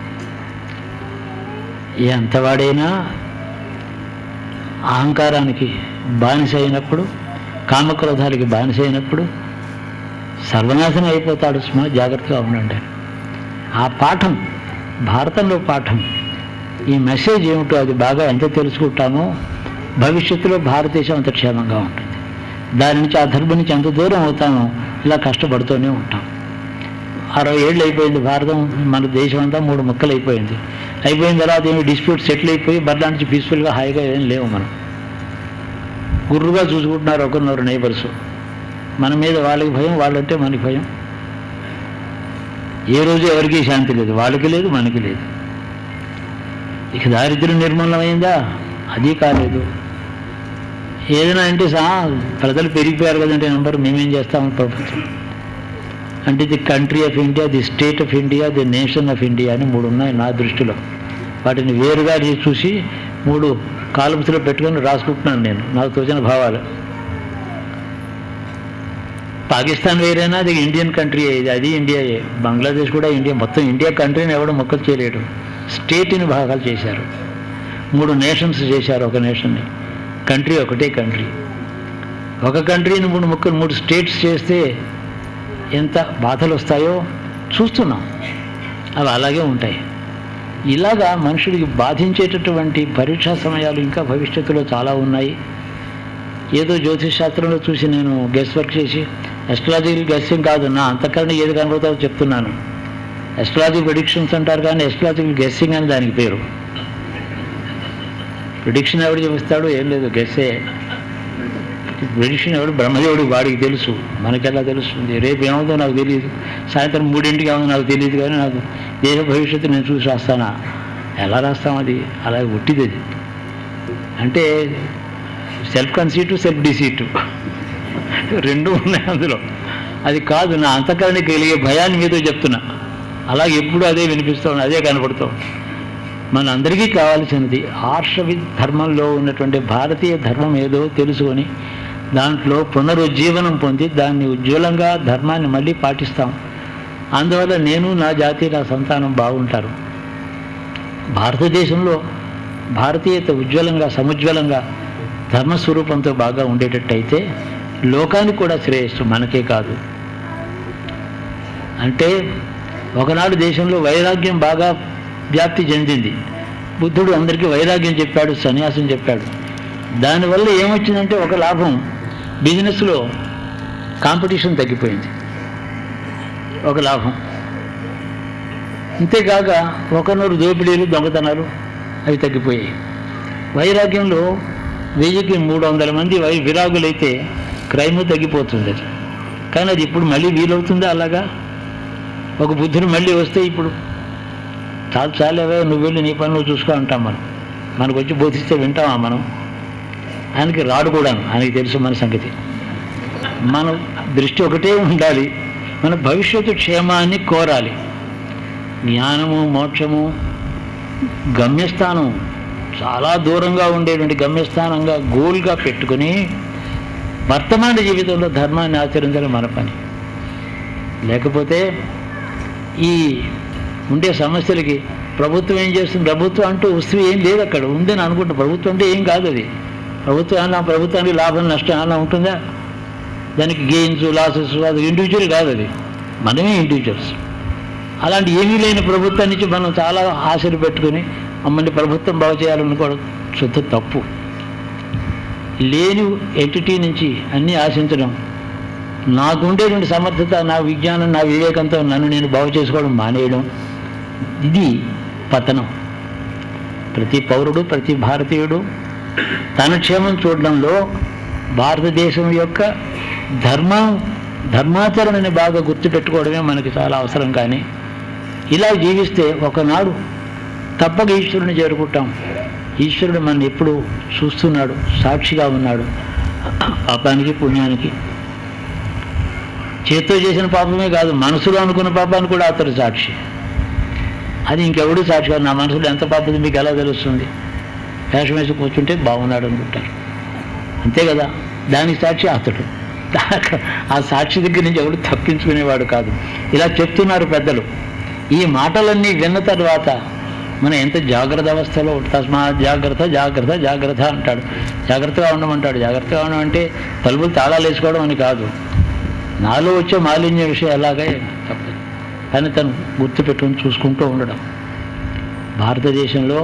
ఎంతవాడైనా అహంకారానికి బానిస అయినప్పుడు కామక్రోధాలకి బానిస అయినప్పుడు సర్వనాశనం అయిపోతాడు సుమా జాగ్రత్తగా ఉండండి ఆ పాఠం భారతంలో పాఠం ఈ మెసేజ్ ఏమిటో అది బాగా ఎంత తెలుసుకుంటామో భవిష్యత్తులో భారతదేశం అంత క్షేమంగా ఉంటుంది దాని నుంచి ఆ ధర్మం నుంచి ఎంత దూరం అవుతామో ఇలా కష్టపడుతూనే ఉంటాం అరవై ఏళ్ళు అయిపోయింది భారతం మన దేశం అంతా మూడు ముక్కలు అయిపోయింది అయిపోయిన తర్వాత ఏమి డిస్ప్యూట్ సెటిల్ అయిపోయి బర్లా నుంచి పీస్ఫుల్గా హాయిగా ఏం లేవు మనం గుర్రుగా చూసుకుంటున్నారు ఒకరినొకరు నైబర్స్ మన మీద వాళ్ళకి భయం వాళ్ళంటే మనకి భయం ఏ రోజు ఎవరికీ శాంతి లేదు వాళ్ళకి లేదు మనకి లేదు ఇక దారిద్ర్యం నిర్మూలమైందా అది కాలేదు ఏదైనా అంటే సా ప్రజలు పెరిగిపోయారు కదంటే నెంబర్ మేమేం చేస్తామని ప్రభుత్వం అంటే the country of India the state of India the nation of India అని మూడు ఉన్నాయి నా దృష్టిలో వాటిని వేరుగా చూసి మూడు కాలమ్స్లో పెట్టుకొని రాసుకుంటున్నాను నేను నాకు తోచిన భావాలు పాకిస్తాన్ వేరేనా అది ఇండియన్ కంట్రీ ఇది అది ఇండియాయే బంగ్లాదేశ్ కూడా ఇండియా మొత్తం ఇండియా కంట్రీని ఎవడో మొక్కలు చేయలేడు స్టేట్ని భాగాలు చేశారు మూడు నేషన్స్ చేశారు ఒక నేషన్ని కంట్రీ ఒకటే కంట్రీ ఒక కంట్రీని మూడు ముక్కలు మూడు స్టేట్స్ చేస్తే ఎంత బాధలు వస్తాయో చూస్తున్నాం అవి అలాగే ఉంటాయి ఇలాగా మనుషుడికి బాధించేటటువంటి పరీక్షా సమయాలు ఇంకా భవిష్యత్తులో చాలా ఉన్నాయి ఏదో జ్యోతిష్ శాస్త్రంలో చూసి నేను గెస్ వర్క్ చేసి ఎస్ట్రాలజికల్ గెస్సింగ్ కాదు నా అంతకన్నా ఏది కనబడుతుందో చెప్తున్నాను ఎస్ట్రాలజీ ప్రిడిక్షన్స్ అంటారు కానీ ఎస్ట్రాలజికల్ గెస్సింగ్ అని దానికి పేరు ప్రిడిక్షన్ ఎవడు చెప్తాడు ఏం లేదు గెస్సే ప్రిడిక్షన్ ఎవడు బ్రహ్మదేవుడు వాడికి తెలుసు మనకెలా తెలుస్తుంది రేపు ఏమవుతుందో నాకు తెలియదు సాయంత్రం మూడింటికి ఏమో నాకు తెలియదు కానీ నాకు దేశ భవిష్యత్తు నేను చూసి రాస్తానా ఎలా రాస్తాం అది అలాగే ఒట్టిది అది అంటే సెల్ఫ్ కన్సీటు సెల్ఫ్ డిసీటు రెండు ఉన్నాయి అందులో అది కాదు నా అంతఃకరణకి కలిగే భయాన్ని మీతో చెప్తున్నా అలాగే ఎప్పుడు అదే వినిపిస్తుంది అదే కనపడుతుంది మన అందరికీ కావాల్సినది ఆర్షవి ధర్మంలో ఉన్నటువంటి భారతీయ ధర్మం ఏదో తెలుసుకొని దాంట్లో పునరుజ్జీవనం పొంది దాన్ని ఉజ్వలంగా ధర్మాన్ని మళ్ళీ పాటిస్తాం అందువల్ల నేను నా జాతి నా సంతానం బాగుంటారు భారతదేశంలో భారతీయత ఉజ్వలంగా సముజ్వలంగా ధర్మస్వరూపంతో బాగా ఉండేటట్టయితే లోకానికి కూడా శ్రేయస్సు మనకే కాదు అంటే ఒకనాడు దేశంలో వైరాగ్యం బాగా వ్యాప్తి చెందింది బుద్ధుడు అందరికీ వైరాగ్యం చెప్పాడు సన్యాసం చెప్పాడు దానివల్ల ఏమొచ్చిందంటే ఒక లాభం బిజినెస్లో కాంపిటీషన్ తగ్గిపోయింది ఒక లాభం అంతేకాక ఒకనూరు దోపిడీలు దొంగతనాలు అవి తగ్గిపోయాయి వైరాగ్యంలో వెయ్యికి మూడు వందల మంది వై విరాగులైతే క్రైమ్ తగ్గిపోతుంది అది కానీ అది ఇప్పుడు మళ్ళీ వీలవుతుందా అలాగా ఒక బుద్ధుడు మళ్ళీ వస్తే ఇప్పుడు చాలు చాలేవే నువ్వు వెళ్ళి నీ పని నువ్వు చూసుకో అంటాం మనం మనకు వచ్చి బోధిస్తే వింటామా మనం ఆయనకి రాడు కూడాను ఆయనకి తెలుసు మన సంగతి మన దృష్టి ఒకటే ఉండాలి మన భవిష్యత్తు క్షేమాన్ని కోరాలి జ్ఞానము మోక్షము గమ్యస్థానం చాలా దూరంగా ఉండేటువంటి గమ్యస్థానంగా గోల్గా పెట్టుకుని వర్తమాన జీవితంలో ధర్మాన్ని ఆచరించడం మన పని లేకపోతే ఈ ఉండే సమస్యలకి ప్రభుత్వం ఏం చేస్తుంది ప్రభుత్వం అంటూ వస్తువు ఏం లేదు అక్కడ ఉందని అనుకుంటా ప్రభుత్వం అంటే ఏం కాదు అది ప్రభుత్వం అన్న ప్రభుత్వానికి లాభం నష్టం అలా ఉంటుందా దానికి గెయిన్స్ లాసెస్ అది ఇండివిజువల్ కాదు అది మనమే ఇండివిజువల్స్ అలాంటి ఏమీ లేని ప్రభుత్వం నుంచి మనం చాలా ఆశలు పెట్టుకుని మమ్మల్ని ప్రభుత్వం బాగు చేయాలనుకోవడం శుద్ధ తప్పు లేని ఎంటిటీ నుంచి అన్నీ ఆశించడం నాకు ఉండేటువంటి సమర్థత నా విజ్ఞానం నా వివేకంతో నన్ను నేను బాగు చేసుకోవడం మానేయడం ఇది పతనం ప్రతి పౌరుడు ప్రతి భారతీయుడు తన క్షేమం చూడడంలో భారతదేశం యొక్క ధర్మం ధర్మాచరణని బాగా గుర్తుపెట్టుకోవడమే మనకి చాలా అవసరం కానీ ఇలా జీవిస్తే ఒకనాడు తప్పక ఈశ్వరుని చేరుకుంటాం ఈశ్వరుడు మన ఎప్పుడు చూస్తున్నాడు సాక్షిగా ఉన్నాడు పాపానికి పుణ్యానికి చేత్తో చేసిన పాపమే కాదు మనసులో అనుకున్న పాపాన్ని కూడా అతడు సాక్షి అది ఇంకెవడు సాక్షి కాదు నా మనసులో ఎంత పాపది మీకు ఎలా తెలుస్తుంది వేషం వేసి కూర్చుంటే బాగున్నాడు అనుకుంటారు అంతే కదా దానికి సాక్షి అతడు ఆ సాక్షి దగ్గర నుంచి ఎవడు తప్పించుకునేవాడు కాదు ఇలా చెప్తున్నారు పెద్దలు ఈ మాటలన్నీ విన్న తర్వాత మనం ఎంత జాగ్రత్త అవస్థలో తస్మా జాగ్రత్త జాగ్రత్త జాగ్రత్త అంటాడు జాగ్రత్తగా ఉండమంటాడు జాగ్రత్తగా ఉండమంటే తలుపులు తాళాలు వేసుకోవడం అని కాదు నాలో వచ్చే మాలిన్య విషయం ఎలాగే తప్పదు కానీ తను గుర్తుపెట్టుకుని చూసుకుంటూ ఉండడం భారతదేశంలో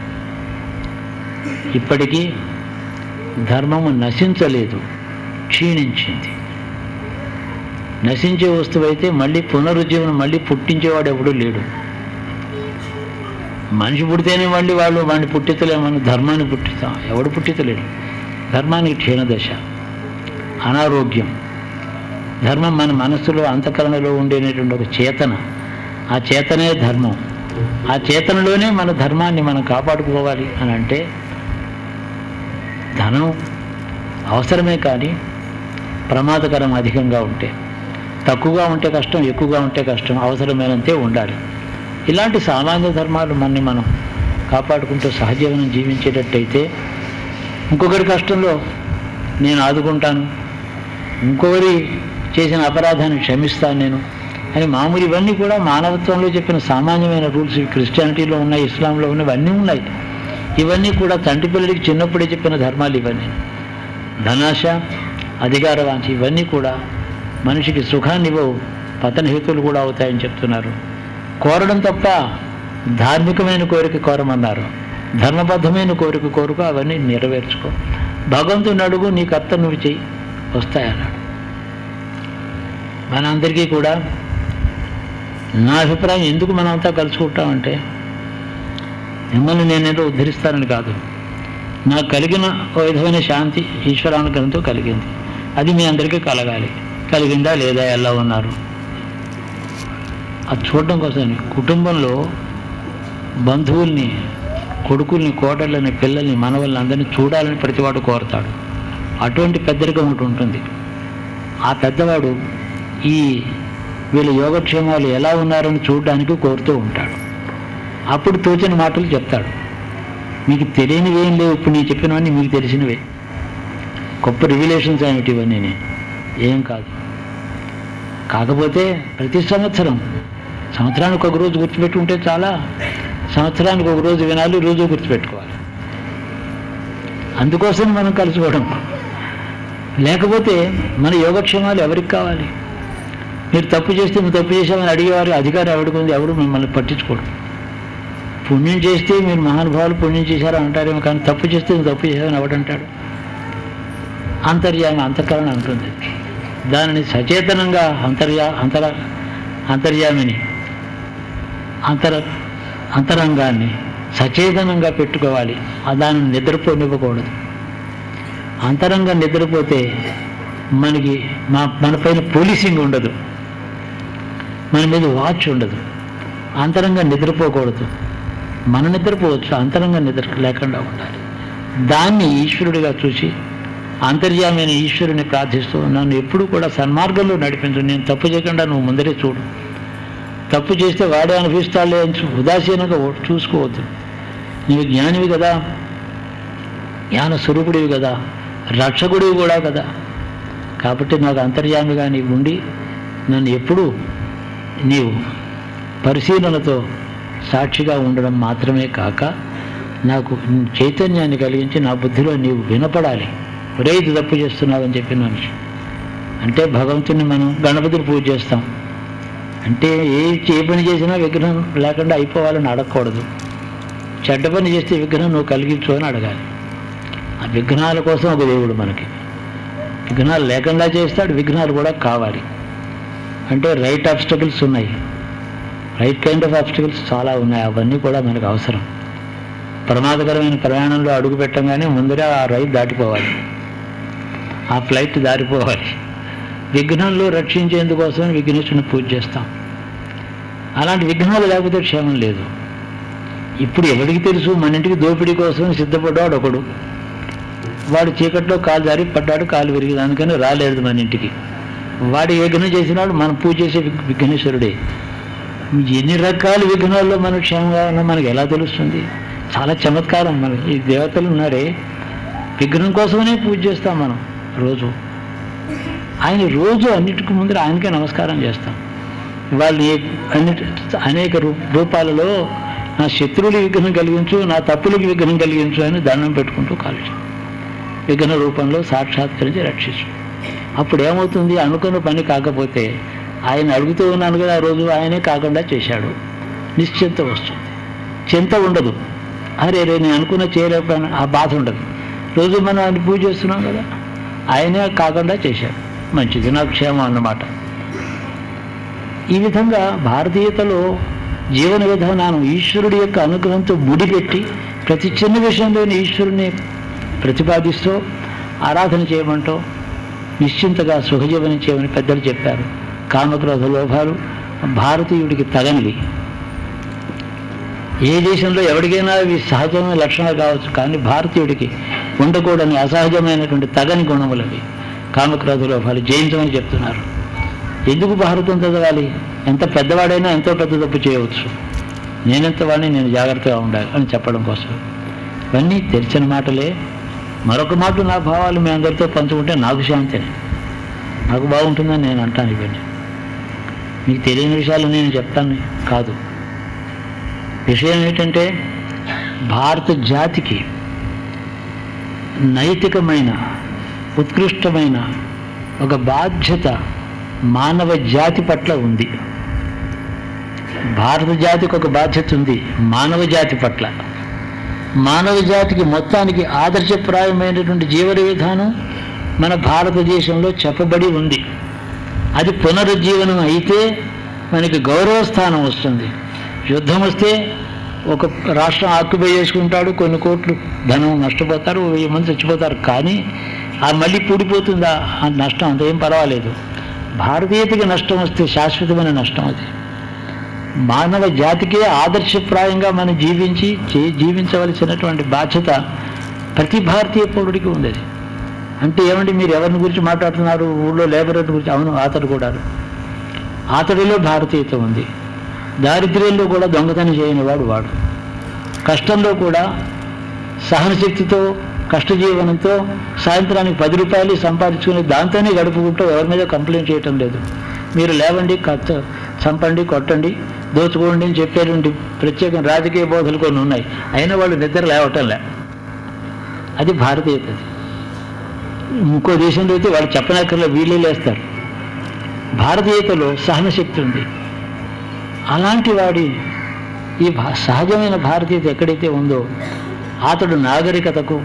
ఇప్పటికీ ధర్మము నశించలేదు క్షీణించింది నశించే వస్తువు అయితే మళ్ళీ పునరుజ్జీవనం మళ్ళీ పుట్టించేవాడు ఎవడూ లేడు మనిషి పుడితేనే మళ్ళీ వాళ్ళు వాడిని పుట్టించలేమని ధర్మాన్ని పుట్టిస్తాం ఎవడు పుట్టించలేడు ధర్మానికి క్షీణదశ అనారోగ్యం ధర్మం మన మనస్సులో అంతఃకరణలో ఉండేటువంటి ఒక చేతన ఆ చేతనే ధర్మం ఆ చేతనలోనే మన ధర్మాన్ని మనం కాపాడుకోవాలి అని అంటే ధనం అవసరమే కానీ ప్రమాదకరం అధికంగా ఉంటే తక్కువగా ఉంటే కష్టం ఎక్కువగా ఉంటే కష్టం అవసరమైనంతే ఉండాలి ఇలాంటి సామాన్య ధర్మాలు మనని మనం కాపాడుకుంటూ సహజీవనం జీవించేటట్టయితే ఇంకొకరి కష్టంలో నేను ఆదుకుంటాను ఇంకొకరి చేసిన అపరాధాన్ని క్షమిస్తాను నేను అని మామూలు ఇవన్నీ కూడా మానవత్వంలో చెప్పిన సామాన్యమైన రూల్స్ క్రిస్టియానిటీలో ఉన్నాయి ఇస్లాంలో ఉన్నాయి ఇవన్నీ ఉన్నాయి ఇవన్నీ కూడా తండ్రి పిల్లడికి చిన్నప్పుడే చెప్పిన ధర్మాలు ఇవన్నీ ధనాశ అధికారవాంఛ ఇవన్నీ కూడా మనిషికి సుఖాన్ని ఇవ్వవు పతన హేతువులు కూడా అవుతాయని చెప్తున్నారు కోరడం తప్ప ధార్మికమైన కోరిక కోరమన్నారు ధర్మబద్ధమైన కోరిక కోరుకో అవన్నీ నెరవేర్చుకో భగవంతుని అడుగు నీ కర్త నువ్వు చెయ్యి వస్తాయన్నాడు మనందరికీ కూడా నా అభిప్రాయం ఎందుకు మనమంతా కలుసుకుంటామంటే మిమ్మల్ని నేనేదో ఉద్ధరిస్తానని కాదు నాకు కలిగిన ఓ విధమైన శాంతి ఈశ్వరానుగ్రహంతో కలిగింది అది మీ అందరికీ కలగాలి కలిగిందా లేదా ఎలా ఉన్నారు అది చూడడం కోసమని కుటుంబంలో బంధువుల్ని కొడుకుల్ని కోడళ్ళని పిల్లల్ని మనవల్ని అందరినీ చూడాలని ప్రతివాడు కోరతాడు అటువంటి పెద్దరికం ఒకటి ఉంటుంది ఆ పెద్దవాడు ఈ వీళ్ళ యోగక్షేమాలు ఎలా ఉన్నారని చూడడానికి కోరుతూ ఉంటాడు అప్పుడు తోచిన మాటలు చెప్తాడు మీకు తెలియనివి ఏం లేవు ఇప్పుడు నేను చెప్పినవన్నీ మీకు తెలిసినవే గొప్ప రివిలేషన్స్ ఏమిటి ఇవన్నీ ఏం కాదు కాకపోతే ప్రతి సంవత్సరం సంవత్సరానికి ఒక రోజు గుర్తుపెట్టుకుంటే చాలా సంవత్సరానికి ఒక రోజు వినాలి రోజు గుర్తుపెట్టుకోవాలి అందుకోసం మనం కలుసుకోవడం లేకపోతే మన యోగక్షేమాలు ఎవరికి కావాలి మీరు తప్పు చేస్తే మీరు తప్పు చేసామని అడిగేవారు అధికారం ఎవరికి ఉంది ఎవడు మిమ్మల్ని పట్టించుకోడు పుణ్యం చేస్తే మీరు మహానుభావులు పుణ్యం చేశారు అంటారేమో కానీ తప్పు చేస్తే నువ్వు తప్పు చేశావని ఎవడంటాడు అంతర్యామి అంతఃకరణ అంటుంది దానిని సచేతనంగా అంతర్యా అంతర అంతర్యామిని అంతర అంతరంగాన్ని సచేతనంగా పెట్టుకోవాలి ఆ దానిని నిద్రపోనివ్వకూడదు అంతరంగా నిద్రపోతే మనకి మా మన పైన పోలీసింగ్ ఉండదు మన మీద వాచ్ ఉండదు అంతరంగా నిద్రపోకూడదు మన నిద్రపోవచ్చు అంతరంగా నిద్ర లేకుండా ఉండాలి దాన్ని ఈశ్వరుడిగా చూసి అంతర్యామైన ఈశ్వరుని ప్రార్థిస్తూ నన్ను ఎప్పుడూ కూడా సన్మార్గంలో నడిపించు నేను తప్పు చేయకుండా నువ్వు ముందరే చూడు తప్పు చేస్తే వాడే అనిపిస్తాడులే అని చూ- ఉదాసీనంగా ఓ- చూసుకోవద్దు నీవు జ్ఞానివి కదా జ్ఞాన స్వరూపుడివి కదా రక్షకుడివి కూడా కదా కాబట్టి నాకు అంతర్యామిగా నీవు ఉండి నన్ను ఎప్పుడూ నీవు పరిశీలనతో సాక్షిగా ఉండడం మాత్రమే కాక నాకు చైతన్యాన్ని కలిగించి నా బుద్ధిలో నీవు వినపడాలి ఒరే ఇది తప్పు చేస్తున్నావని చెప్పి నన్ను అంటే భగవంతుని మనం గణపతిని పూజ చేస్తాం అంటే ఏ ఏ పని చేసినా విగ్రహం లేకుండా అయిపోవాలని అడగకూడదు చెడ్డ పని చేస్తే విగ్రహం నువ్వు కలిగించు అని అడగాలి ఆ విఘ్నాల కోసం ఒక దేవుడు మనకి విఘ్నాలు లేకుండా చేస్తాడు విఘ్నాలు కూడా కావాలి అంటే రైట్ ఆబ్స్టకల్స్ ఉన్నాయి రైట్ కైండ్ ఆఫ్ ఆబ్స్టకల్స్ చాలా ఉన్నాయి అవన్నీ కూడా మనకు అవసరం ప్రమాదకరమైన ప్రయాణంలో అడుగు పెట్టంగానే ముందరే ఆ రైలు దాటిపోవాలి ఆ ఫ్లైట్ దారిపోవాలి విఘ్నంలో రక్షించేందుకోసం విఘ్నేశ్వరుని పూజ చేస్తాం అలాంటి విఘ్నాలు లేకపోతే క్షేమం లేదు ఇప్పుడు ఎవరికి తెలుసు మన ఇంటికి దోపిడీ కోసం సిద్ధపడ్డాడు ఒకడు వాడు చీకట్లో కాలు జారి పడ్డాడు కాలు విరిగింది అందుకని రాలేదు మన ఇంటికి వాడు ఏ విఘ్నం చేసినాడు మనం పూజ చేసే విఘ్- విఘ్నేశ్వరుడే ఎన్ని రకాల విఘ్నాల్లో మనం క్షేమంగా ఉన్నాం మనకి ఎలా తెలుస్తుంది చాలా చమత్కారం మనకి ఈ దేవతలు ఉన్నారే విఘ్నం కోసమనే పూజ చేస్తాం మనం రోజు ఆయన రోజు అన్నిటికి ముందర ఆయనకే నమస్కారం చేస్తాం వాళ్ళు ఏ- అన్నిటి అనేక రూ- రూపాలలో నా శత్రువులు విఘ్నం కలిగించు నా తప్పులకి విఘ్నం కలిగించు అని దండం పెట్టుకుంటూ కాల్చు విఘ్న రూపంలో సాక్షాత్కరించి రక్షించు అప్పుడు ఏమవుతుంది అనుకున్న పని కాకపోతే ఆయన అడుగుతూ ఉన్నాను కదా ఆ రోజు ఆయనే కాకుండా చేశాడు నిశ్చింత వస్తుంది చింత ఉండదు అరే రే నేను అనుకున్న చేయలేకపోయినా ఆ బాధ ఉండదు రోజు మనం ఆయన పూజ చేస్తున్నాం కదా ఆయనే కాకుండా చేశాడు మంచిది నాకు క్షేమం అన్నమాట ఈ విధంగా భారతీయతలో జీవన విధానం ఈశ్వరుడి యొక్క అనుగ్రహంతో ముడిపెట్టి ప్రతి చిన్న విషయంలోని ఈశ్వరుని ప్రతిపాదిస్తూ ఆరాధన చేయమంటూ నిశ్చింతగా సుఖజీవనం చేయమని పెద్దలు చెప్పారు కామక్రోధ లోభాలు భారతీయుడికి తగనివి ఏ దేశంలో ఎవరికైనా ఇవి సహజమైన లక్షణాలు కావచ్చు కానీ భారతీయుడికి ఉండకూడని అసహజమైనటువంటి తగని గుణములవి కామక్రోధ లోభాలు జయించమని చెప్తున్నారు ఎందుకు భారతం చదవాలి ఎంత పెద్దవాడైనా ఎంతో పెద్ద తప్పు చేయవచ్చు నేనెంత వాడిని నేను జాగ్రత్తగా ఉండాలి అని చెప్పడం కోసం ఇవన్నీ తెలిసిన మాటలే మరొక మాట నా భావాలు మీ అందరితో పంచుకుంటే నాకు శాంతిని నాకు బాగుంటుందని నేను అంటాను ఇవన్నీ మీకు తెలియని విషయాలు నేను చెప్తాను కాదు విషయం ఏంటంటే భారత జాతికి నైతికమైన ఉత్కృష్టమైన ఒక బాధ్యత మానవ జాతి పట్ల ఉంది భారత జాతికి ఒక బాధ్యత ఉంది మానవ జాతి పట్ల మానవ జాతికి మొత్తానికి ఆదర్శప్రాయమైనటువంటి జీవన విధానం మన భారతదేశంలో చెప్పబడి ఉంది అది పునరుజ్జీవనం అయితే మనకి గౌరవ స్థానం వస్తుంది యుద్ధం వస్తే ఒక రాష్ట్రం ఆక్యుపై చేసుకుంటాడు కొన్ని కోట్లు ధనం నష్టపోతారు వెయ్యి మంది చచ్చిపోతారు కానీ ఆ మళ్ళీ పూడిపోతుందా ఆ నష్టం అంతేం పర్వాలేదు భారతీయతకి నష్టం వస్తే శాశ్వతమైన నష్టం అది మానవ జాతికే ఆదర్శప్రాయంగా మనం జీవించి చే- జీవించవలసినటువంటి బాధ్యత ప్రతి భారతీయ పౌరుడికి ఉంది అది అంటే ఏమండి మీరు ఎవరిని గురించి మాట్లాడుతున్నారు ఊళ్ళో లేబర్ గురించి అవును అతడు కూడా అతడిలో భారతీయత ఉంది దారిద్ర్యంలో కూడా దొంగతనం చేయని వాడు వాడు కష్టంలో కూడా సహనశక్తితో కష్టజీవనంతో సాయంత్రానికి పది రూపాయలు సంపాదించుకుని దాంతోనే గడుపుకుంటూ ఎవరి మీద కంప్లైంట్ చేయటం లేదు మీరు లేవండి కచ్చ చంపండి కొట్టండి దోచుకోండి అని చెప్పేటువంటి ప్రత్యేక రాజకీయ బోధలు కొన్ని ఉన్నాయి అయినా వాళ్ళు నిద్ర లేవటం లే అది భారతీయత అది. ఇంకో దేశంలో అయితే వాళ్ళు చెప్పనక్కర్లే వీళ్ళే లేస్తారు భారతీయతలో సహనశక్తి ఉంది అలాంటి వాడి ఈ భా- సహజమైన భారతీయత ఎక్కడైతే ఉందో అతడు నాగరికతకు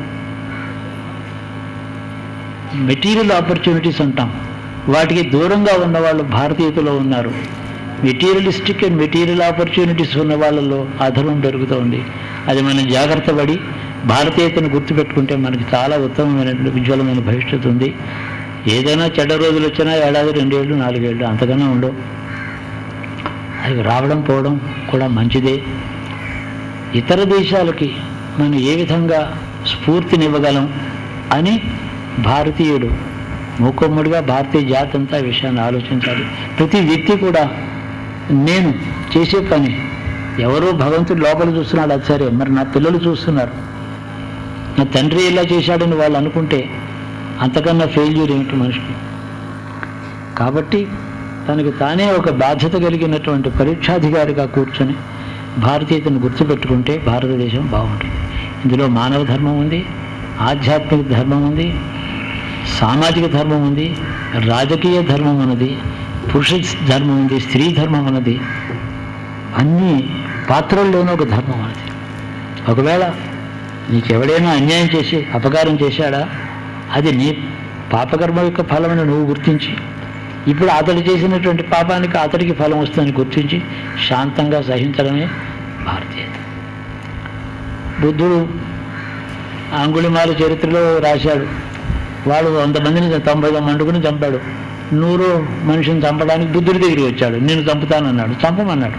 మెటీరియల్ ఆపర్చునిటీస్ అంటాం వాటికి దూరంగా ఉన్న వాళ్ళు భారతీయతలో ఉన్నారు మెటీరియలిస్టిక్ అండ్ మెటీరియల్ ఆపర్చునిటీస్ ఉన్న వాళ్ళలో అధర్మం పెరుగుతోంది అది మనం జాగ్రత్త పడి భారతీయతను గుర్తుపెట్టుకుంటే మనకి చాలా ఉత్తమమైనటువంటి ఉజ్వలమైన భవిష్యత్తు ఉంది ఏదైనా చెడ్డ రోజులు వచ్చినా ఏడాది రెండేళ్ళు నాలుగేళ్ళు అంతకన్నా ఉండవు అవి రావడం పోవడం కూడా మంచిదే ఇతర దేశాలకి మనం ఏ విధంగా స్ఫూర్తినివ్వగలం అని భారతీయుడు మూకొమ్మడిగా భారతీయ జాతి అంతా ఈ విషయాన్ని ఆలోచించాలి ప్రతి వ్యక్తి కూడా నేను చేసే పని ఎవరో భగవంతుడు లోపల చూస్తున్నాడు అది సరే మరి నా పిల్లలు చూస్తున్నారు నా తండ్రి ఇలా చేశాడని వాళ్ళు అనుకుంటే అంతకన్నా ఫెయిల్యూర్ ఏమిటి మనిషికి కాబట్టి తనకి తానే ఒక బాధ్యత కలిగినటువంటి పరీక్షాధికారిగా కూర్చొని భారతీయతను గుర్తుపెట్టుకుంటే భారతదేశం బాగుంటుంది ఇందులో మానవ ధర్మం ఉంది ఆధ్యాత్మిక ధర్మం ఉంది సామాజిక ధర్మం ఉంది రాజకీయ ధర్మం ఉన్నది పురుష ధర్మం ఉంది స్త్రీ ధర్మం ఉన్నది అన్ని పాత్రల్లోనూ ఒక ధర్మం ఉన్నది ఒకవేళ నీకు ఎవడైనా అన్యాయం చేసి అపకారం చేశాడా అది నీ పాపకర్మ యొక్క ఫలమని నువ్వు గుర్తించి ఇప్పుడు అతడు చేసినటువంటి పాపానికి అతడికి ఫలం వస్తుందని గుర్తించి శాంతంగా సహించడమే భారతీయత బుద్ధుడు అంగుళిమాల చరిత్రలో రాశాడు వాడు వంద మందిని తొంభై మండుకుని చంపాడు నూరు మనిషిని చంపడానికి బుద్ధుడి దగ్గరికి వచ్చాడు నేను చంపుతానన్నాడు చంపమన్నాడు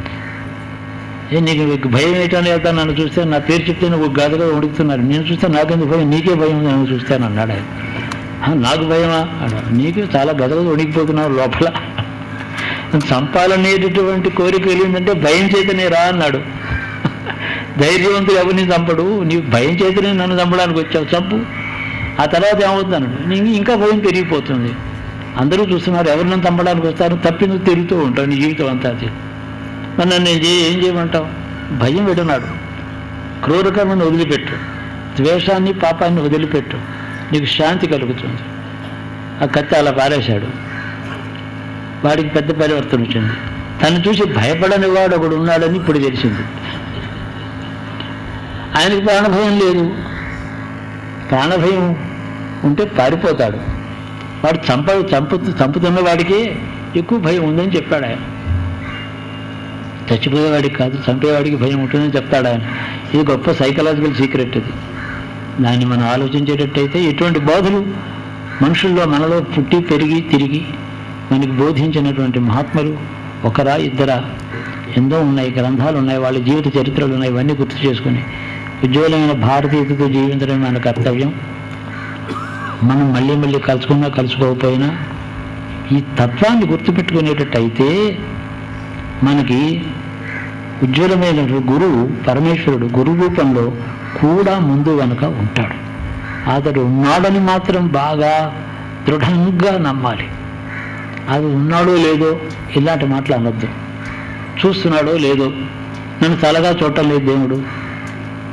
ఏ నీకు నీకు భయం ఏంటని వెళ్తా నన్ను చూస్తే నా పేరు చెప్తే నువ్వు గదగా ఉడుకుతున్నాడు నేను చూస్తే నాకెందుకు భయం నీకే భయం ఉంది నన్ను చూస్తానన్నాడు ఆయన "ఆ, నాకు భయమా అన్నాడు నీకు చాలా గదగా ఉడికిపోతున్నావు లోపల చంపాలనేటటువంటి కోరిక వెళ్ళిందంటే భయం చేతనే రా అన్నాడు ధైర్యవంతుడు ఎవరిని చంపడు నీవు భయం చేతనే నన్ను చంపడానికి వచ్చావు చంపు ఆ తర్వాత ఏమవుతుంది అన్నాడు నీకు ఇంకా భయం పెరిగిపోతుంది అందరూ చూస్తున్నారు ఎవరు నన్ను చంపడానికి వస్తారు తప్పి నువ్వు తిరుగుతూ ఉంటావు నీ జీవితం అంతా అది మరి నన్ను ఏం చేయ ఏం చేయమంటావు భయం విడనాడు క్రూరకర్మను వదిలిపెట్టు ద్వేషాన్ని పాపాన్ని వదిలిపెట్టు నీకు శాంతి కలుగుతుంది ఆ కత్తి అలా పారేశాడు వాడికి పెద్ద పరివర్తన వచ్చింది తను చూసి భయపడని వాడు ఒకడు ఉన్నాడని ఇప్పుడు తెలిసింది ఆయనకి ప్రాణభయం లేదు ప్రాణభయం ఉంటే పారిపోతాడు వాడు చంప చంపు చంపుతున్న వాడికి ఎక్కువ భయం ఉందని చెప్పాడు ఆయన చచ్చిపోయేవాడికి కాదు చంపేవాడికి భయం ఉంటుందని చెప్తాడు ఆయన ఇది గొప్ప సైకలాజికల్ సీక్రెట్ ఇది దాన్ని మనం ఆలోచించేటట్టయితే ఇటువంటి బోధలు మనుషుల్లో మనలో పుట్టి పెరిగి తిరిగి మనకి బోధించినటువంటి మహాత్ములు ఒకరా ఇద్దరా ఎన్నో ఉన్నాయి గ్రంథాలు ఉన్నాయి వాళ్ళ జీవిత చరిత్రలు ఉన్నాయి ఇవన్నీ గుర్తు చేసుకుని ఉజ్వలమైన భారతీయతతో జీవించడం మన కర్తవ్యం మనం మళ్ళీ మళ్ళీ కలుసుకున్నా కలుసుకోకపోయినా ఈ తత్వాన్ని గుర్తుపెట్టుకునేటట్టయితే మనకి ఉజ్వలమైన గురువు పరమేశ్వరుడు గురు రూపంలో కూడా ముందు వెనుక ఉంటాడు అతడు ఉన్నాడని మాత్రం బాగా దృఢంగా నమ్మాలి అది ఉన్నాడో లేదో ఇలాంటి మాటలు అనొద్దు చూస్తున్నాడో లేదో నన్ను తలగా చూడటం లేదు దేవుడు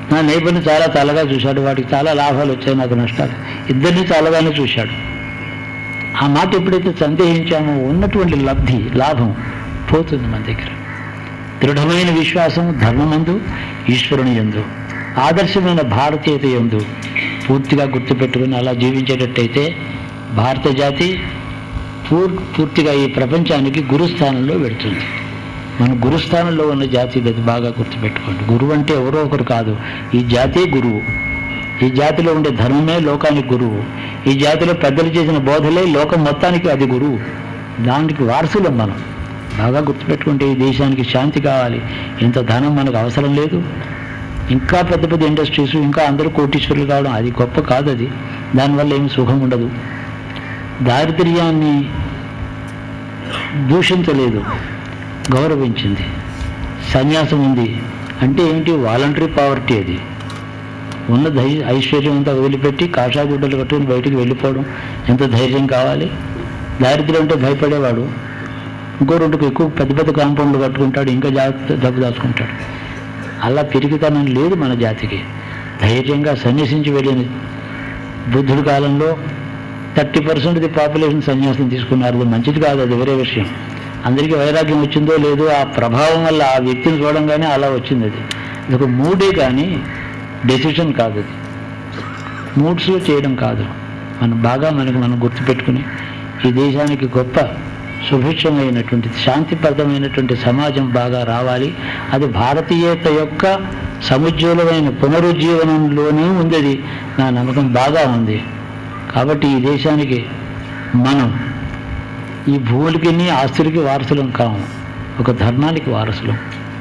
నా నైబర్ని చాలా చల్లగా చూశాడు వాడికి చాలా లాభాలు వచ్చాయి నాకు నష్టాలు ఇద్దరిని చల్లగానే చూశాడు ఆ మాట ఎప్పుడైతే సందేహించామో ఉన్నటువంటి లబ్ధి లాభం పోతుంది మన దగ్గర దృఢమైన విశ్వాసం ధర్మమందు ఈశ్వరుని ఎందు ఆదర్శమైన భారతీయత ఎందు పూర్తిగా గుర్తుపెట్టుకుని అలా జీవించేటట్టయితే భారత జాతి పూర్ పూర్తిగా ఈ ప్రపంచానికి గురుస్థానంలో పెడుతుంది మన గురుస్థానంలో ఉన్న జాతి ఇది బాగా గుర్తుపెట్టుకోండి గురువు అంటే ఎవరో ఒకరు కాదు ఈ జాతే గురువు ఈ జాతిలో ఉండే ధర్మమే లోకానికి గురువు ఈ జాతిలో పెద్దలు చేసిన బోధలే లోకం మొత్తానికి అది గురువు దానికి వారసులం మనం బాగా గుర్తుపెట్టుకుంటే ఈ దేశానికి శాంతి కావాలి ఇంత ధనం మనకు అవసరం లేదు ఇంకా పెద్ద పెద్ద ఇండస్ట్రీస్ ఇంకా అందరూ కోటీశ్వరులు కావడం అది గొప్ప కాదు అది దానివల్ల ఏమి సుఖం ఉండదు దారిద్ర్యాన్ని దూషించలేదు గౌరవించింది సన్యాసం ఉంది అంటే ఏంటి వాలంటరీ పావర్టీ అది ఉన్న ధై ఐశ్వర్యం అంతా వదిలిపెట్టి కాషాగుడ్డలు కట్టుకుని బయటికి వెళ్ళిపోవడం ఎంత ధైర్యం కావాలి దారిద్ర్యం అంటే భయపడేవాడు ఇంకో రెండుకు ఎక్కువ పెద్ద పెద్ద కాంపౌండ్లు కట్టుకుంటాడు ఇంకా జాగ్రత్త డబ్బు దాచుకుంటాడు అలా పిరికితనం లేదు మన జాతికి ధైర్యంగా సన్యసించి వెళ్ళిన బుద్ధుడి కాలంలో థర్టీ పర్సెంట్ ది పాపులేషన్ సన్యాసం తీసుకున్నారు అది మంచిది కాదు అది వేరే విషయం అందరికీ వైరాగ్యం వచ్చిందో లేదో ఆ ప్రభావం వల్ల ఆ వ్యక్తిని చూడంగానే అలా వచ్చింది అది ఇది ఒక మూడే కానీ డెసిషన్ కాదు అది మూడ్స్లో చేయడం కాదు మనం బాగా మనకు మనం గుర్తుపెట్టుకుని ఈ దేశానికి గొప్ప సుభిక్షమైనటువంటి శాంతిప్రదమైనటువంటి సమాజం బాగా రావాలి అది భారతీయత యొక్క సముజ్వలమైన పునరుజ్జీవనంలోనే ఉంది అది నా నమ్మకం బాగా ఉంది కాబట్టి ఈ దేశానికి మనం ఈ భూములకి ఆస్తులకి వారసులం కాము ఒక ధర్మానికి వారసులం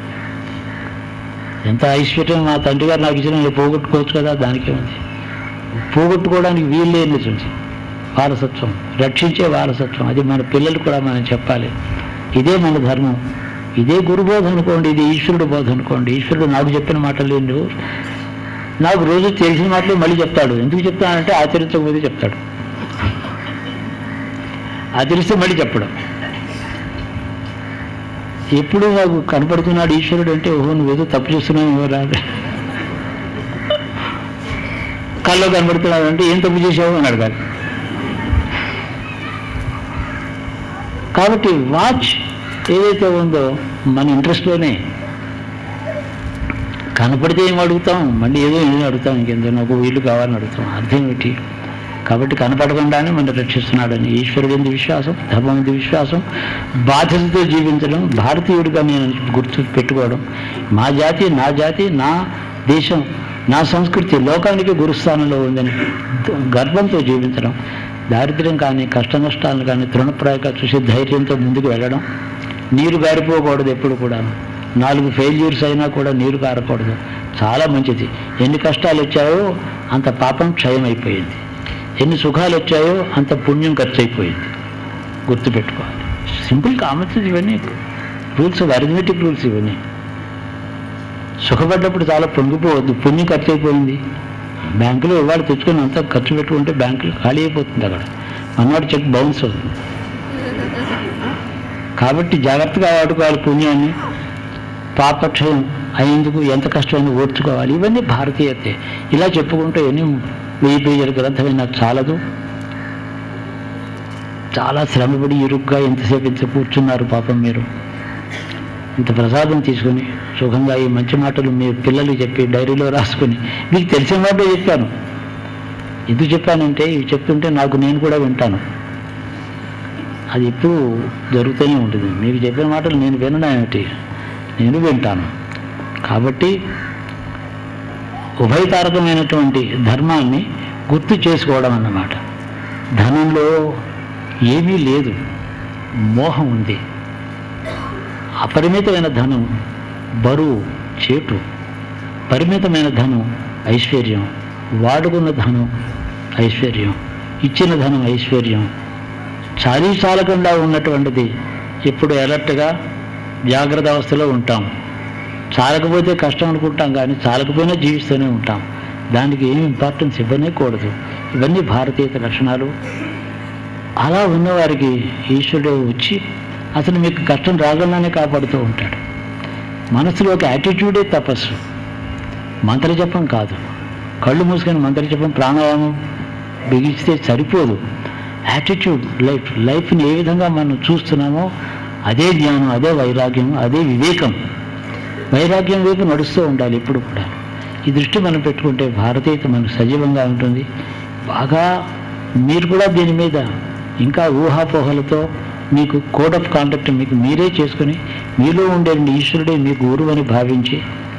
ఎంత ఐశ్వర్యం మా తండ్రి గారు నాకు ఇచ్చిన నేను పోగొట్టుకోవచ్చు కదా దానికే ఉంది పోగొట్టుకోవడానికి వీలు లేనిటువంటి వారసత్వం రక్షించే వారసత్వం అది మన పిల్లలు కూడా మనం చెప్పాలి ఇదే మన ధర్మం ఇదే గురుబోధ అనుకోండి ఇది ఈశ్వరుడు బోధ అనుకోండి ఈశ్వరుడు నాకు చెప్పిన మాటలు లేని నాకు రోజు తెలిసిన మాటలు మళ్ళీ చెప్తాడు ఎందుకు చెప్తానంటే ఆచరించకపోతే చెప్తాడు ఆచరిస్తే మళ్ళీ చెప్పడం ఎప్పుడు నాకు కనపడుతున్నాడు ఈశ్వరుడు అంటే ఓహో నువ్వేదో తప్పు చేస్తున్నావు ఎవరా కల్లో కనపడుతున్నాడు అంటే ఏం తప్పు చేసావు అని అడగాలి కాబట్టి వాచ్ ఏదైతే ఉందో మన ఇంట్రెస్ట్లోనే కనపడితే ఏం అడుగుతాం మళ్ళీ ఏదో ఏదో అడుగుతాం ఇంకెందో నాకు వీళ్ళు కావాలని అడుగుతాం అర్థం ఏమిటి కాబట్టి కనపడకుండానే మనం రక్షిస్తున్నాడని ఈశ్వరుడు ఎందు విశ్వాసం ధర్మం ఎందు విశ్వాసం బాధ్యతతో జీవించడం భారతీయుడిగా నేను గుర్తు పెట్టుకోవడం మా జాతి నా జాతి నా దేశం నా సంస్కృతి లోకానికి గురుస్థానంలో ఉందని గర్వంతో జీవించడం దారిద్ర్యం కానీ కష్ట నష్టాలను కానీ తృణప్రాయంగా చూసి ధైర్యంతో ముందుకు వెళ్ళడం నీరు గారిపోకూడదు ఎప్పుడు కూడా నాలుగు ఫెయిల్యూర్స్ అయినా కూడా నీరు కారకూడదు చాలా మంచిది ఎన్ని కష్టాలు వచ్చాయో అంత పాపం క్షయం అయిపోయింది ఎన్ని సుఖాలు వచ్చాయో అంత పుణ్యం ఖర్చు అయిపోయింది గుర్తుపెట్టుకోవాలి సింపుల్ కామన్స్ ఇవన్నీ రూల్స్ అరిథమెటిక్ రూల్స్ ఇవన్నీ సుఖపడ్డప్పుడు చాలా పొంగిపోవద్దు పుణ్యం ఖర్చు అయిపోయింది బ్యాంకులో ఇవాళ తెచ్చుకొని అంతా ఖర్చు పెట్టుకుంటే బ్యాంకులో ఖాళీ అయిపోతుంది అక్కడ మనవాడు చెక్ బౌన్స్ అవుతుంది కాబట్టి జాగ్రత్తగా వాడుకోవాలి పుణ్యాన్ని పాపక్షయం అయ్యేందుకు ఎంత కష్టమైనా ఓర్చుకోవాలి ఇవన్నీ భారతీయతే ఇలా చెప్పుకుంటే ఎన్ని వెయ్యి పేజీల గ్రంథమే నాకు చాలదు చాలా శ్రమపడి ఇరుగ్గా ఎంతసేపు ఇంత కూర్చున్నారు పాపం మీరు ఇంత ప్రసాదం తీసుకొని సుఖంగా ఈ మంచి మాటలు మీ పిల్లలకి చెప్పి డైరీలో రాసుకొని మీకు తెలిసిన మాటలు చెప్పాను ఎందుకు చెప్పానంటే ఇవి చెప్తుంటే నాకు నేను కూడా వింటాను అది ఎప్పుడు జరుగుతూనే ఉంటుంది మీకు చెప్పిన మాటలు నేను వినడం ఏమిటి నేను వింటాను కాబట్టి ఉభయతారకమైనటువంటి ధర్మాన్ని గుర్తు చేసుకోవడం అన్నమాట ధనంలో ఏమీ లేదు మోహం ఉంది అపరిమితమైన ధనం బరువు చేటు పరిమితమైన ధనం ఐశ్వర్యం వాడుకున్న ధనం ఐశ్వర్యం ఇచ్చిన ధనం ఐశ్వర్యం చాలీ చాలకుండా ఉన్నటువంటిది ఇప్పుడు ఎలర్ట్గా జాగ్రత్త అవస్థలో ఉంటాం చాలకపోతే కష్టం అనుకుంటాం కానీ చాలకపోయినా జీవిస్తూనే ఉంటాం దానికి ఏమి ఇంపార్టెన్స్ ఇవ్వనే కూడదు ఇవన్నీ భారతీయత లక్షణాలు అలా ఉన్నవారికి ఈశ్వరుడు వచ్చి అసలు మీకు కష్టం రాగలనే కాపాడుతూ ఉంటాడు మనసులో ఒక యాటిట్యూడే తపస్సు మంత్రజపం కాదు కళ్ళు మూసుకొని మంత్రజపం ప్రాణాయామం బిగిస్తే సరిపోదు యాటిట్యూడ్ లైఫ్ లైఫ్ని ఏ విధంగా మనం చూస్తున్నామో అదే జ్ఞానం అదే వైరాగ్యం అదే వివేకం వైరాగ్యం వైపు నడుస్తూ ఉండాలి ఎప్పుడు కూడా ఈ దృష్టి మనం పెట్టుకుంటే భారతీయత మనకు సజీవంగా ఉంటుంది బాగా మీరు కూడా దీని మీద ఇంకా ఊహాపోహలతో మీకు కోడ్ ఆఫ్ కాండక్ట్ మీకు మీరే చేసుకుని మీలో ఉండే ఈశ్వరుడే మీ గురువు అని భావించి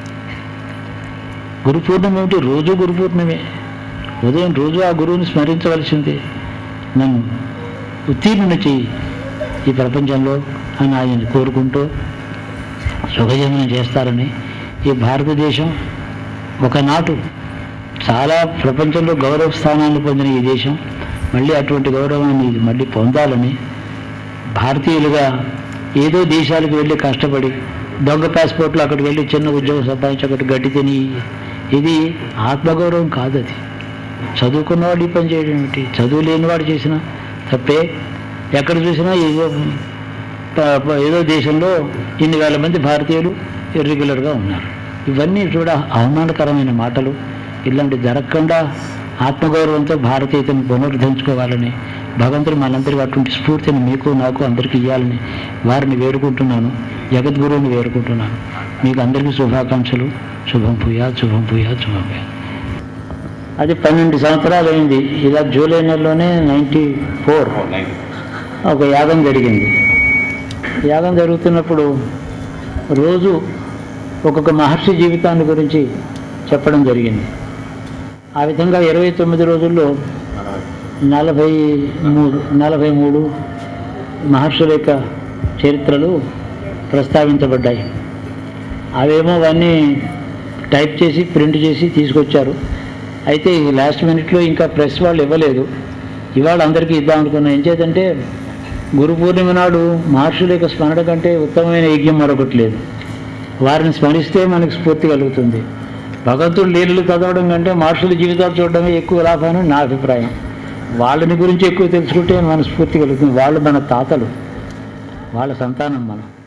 గురు పూర్ణిమ ఏమిటి రోజు గురు పూర్ణిమే ఉదయం రోజు ఆ గురువుని స్మరించవలసిందే నన్ను ఉత్తీర్ణుని చెయ్యి ఈ ప్రపంచంలో అని ఆయన కోరుకుంటూ సుఖజీవనం చేస్తారని ఈ భారతదేశం ఒకనాటు చాలా ప్రపంచంలో గౌరవ స్థానాన్ని పొందిన ఈ దేశం మళ్ళీ అటువంటి గౌరవాన్ని ఇది మళ్ళీ పొందాలని భారతీయులుగా ఏదో దేశాలకు వెళ్ళి కష్టపడి దొంగ పాస్పోర్ట్లు అక్కడికి వెళ్ళి చిన్న ఉద్యోగం సంపాదించి అక్కడికి గడ్డి తిని ఇది ఆత్మగౌరవం కాదు అది చదువుకున్నవాడు ఈ పని చేయడం ఏమిటి చదువు లేనివాడు చేసిన తప్పే ఎక్కడ చూసినా ఏదో ప- ప- ఏదో దేశంలో ఇన్ని వేల మంది భారతీయులు ఇర్రెగ్యులర్గా ఉన్నారు ఇవన్నీ కూడా అవమానకరమైన మాటలు ఇలాంటి జరగకుండా ఆత్మగౌరవంతో భారతీయతను పునరుద్ధరించుకోవాలని భగవంతుడు మనందరికీ అటువంటి స్ఫూర్తిని మీకు నాకు అందరికీ ఇవ్వాలని వారిని వేడుకుంటున్నాను జగద్గురువుని వేడుకుంటున్నాను మీకు అందరికీ శుభాకాంక్షలు శుభం పూయా శుభం పూయా శుభం పూయా అది పన్నెండు సంవత్సరాలు అయింది ఇలా జూలై నెలలోనే నైంటీ ఫోర్ ఒక యాగం జరిగింది యాగం జరుగుతున్నప్పుడు రోజు ఒక్కొక్క మహర్షి జీవితాన్ని గురించి చెప్పడం జరిగింది ఆ విధంగా ఇరవై తొమ్మిది రోజుల్లో నలభై మూడు నలభై మూడు మహర్షుల యొక్క చరిత్రలు ప్రస్తావించబడ్డాయి అవేమో అవన్నీ టైప్ చేసి ప్రింట్ చేసి తీసుకొచ్చారు అయితే ఈ లాస్ట్ మినిట్లో ఇంకా ప్రెస్ వాళ్ళు ఇవ్వలేదు ఇవాళ అందరికీ ఇద్దాం అనుకున్నాం ఏం చేతంటే గురు పూర్ణిమ నాడు మహర్షుల యొక్క స్మరణ కంటే ఉత్తమమైన యజ్ఞం మరొకటి లేదు వారిని స్మరిస్తే మనకు స్ఫూర్తి కలుగుతుంది భగవంతుడు లీలలు చదవడం కంటే మహర్షుల జీవితాలు చూడడమే ఎక్కువ లాభం అని నా అభిప్రాయం వాళ్ళని గురించి ఎక్కువ తెలుసుకుంటే మన స్ఫూర్తి కలుగుతుంది వాళ్ళు మన తాతలు వాళ్ళ సంతానం మనం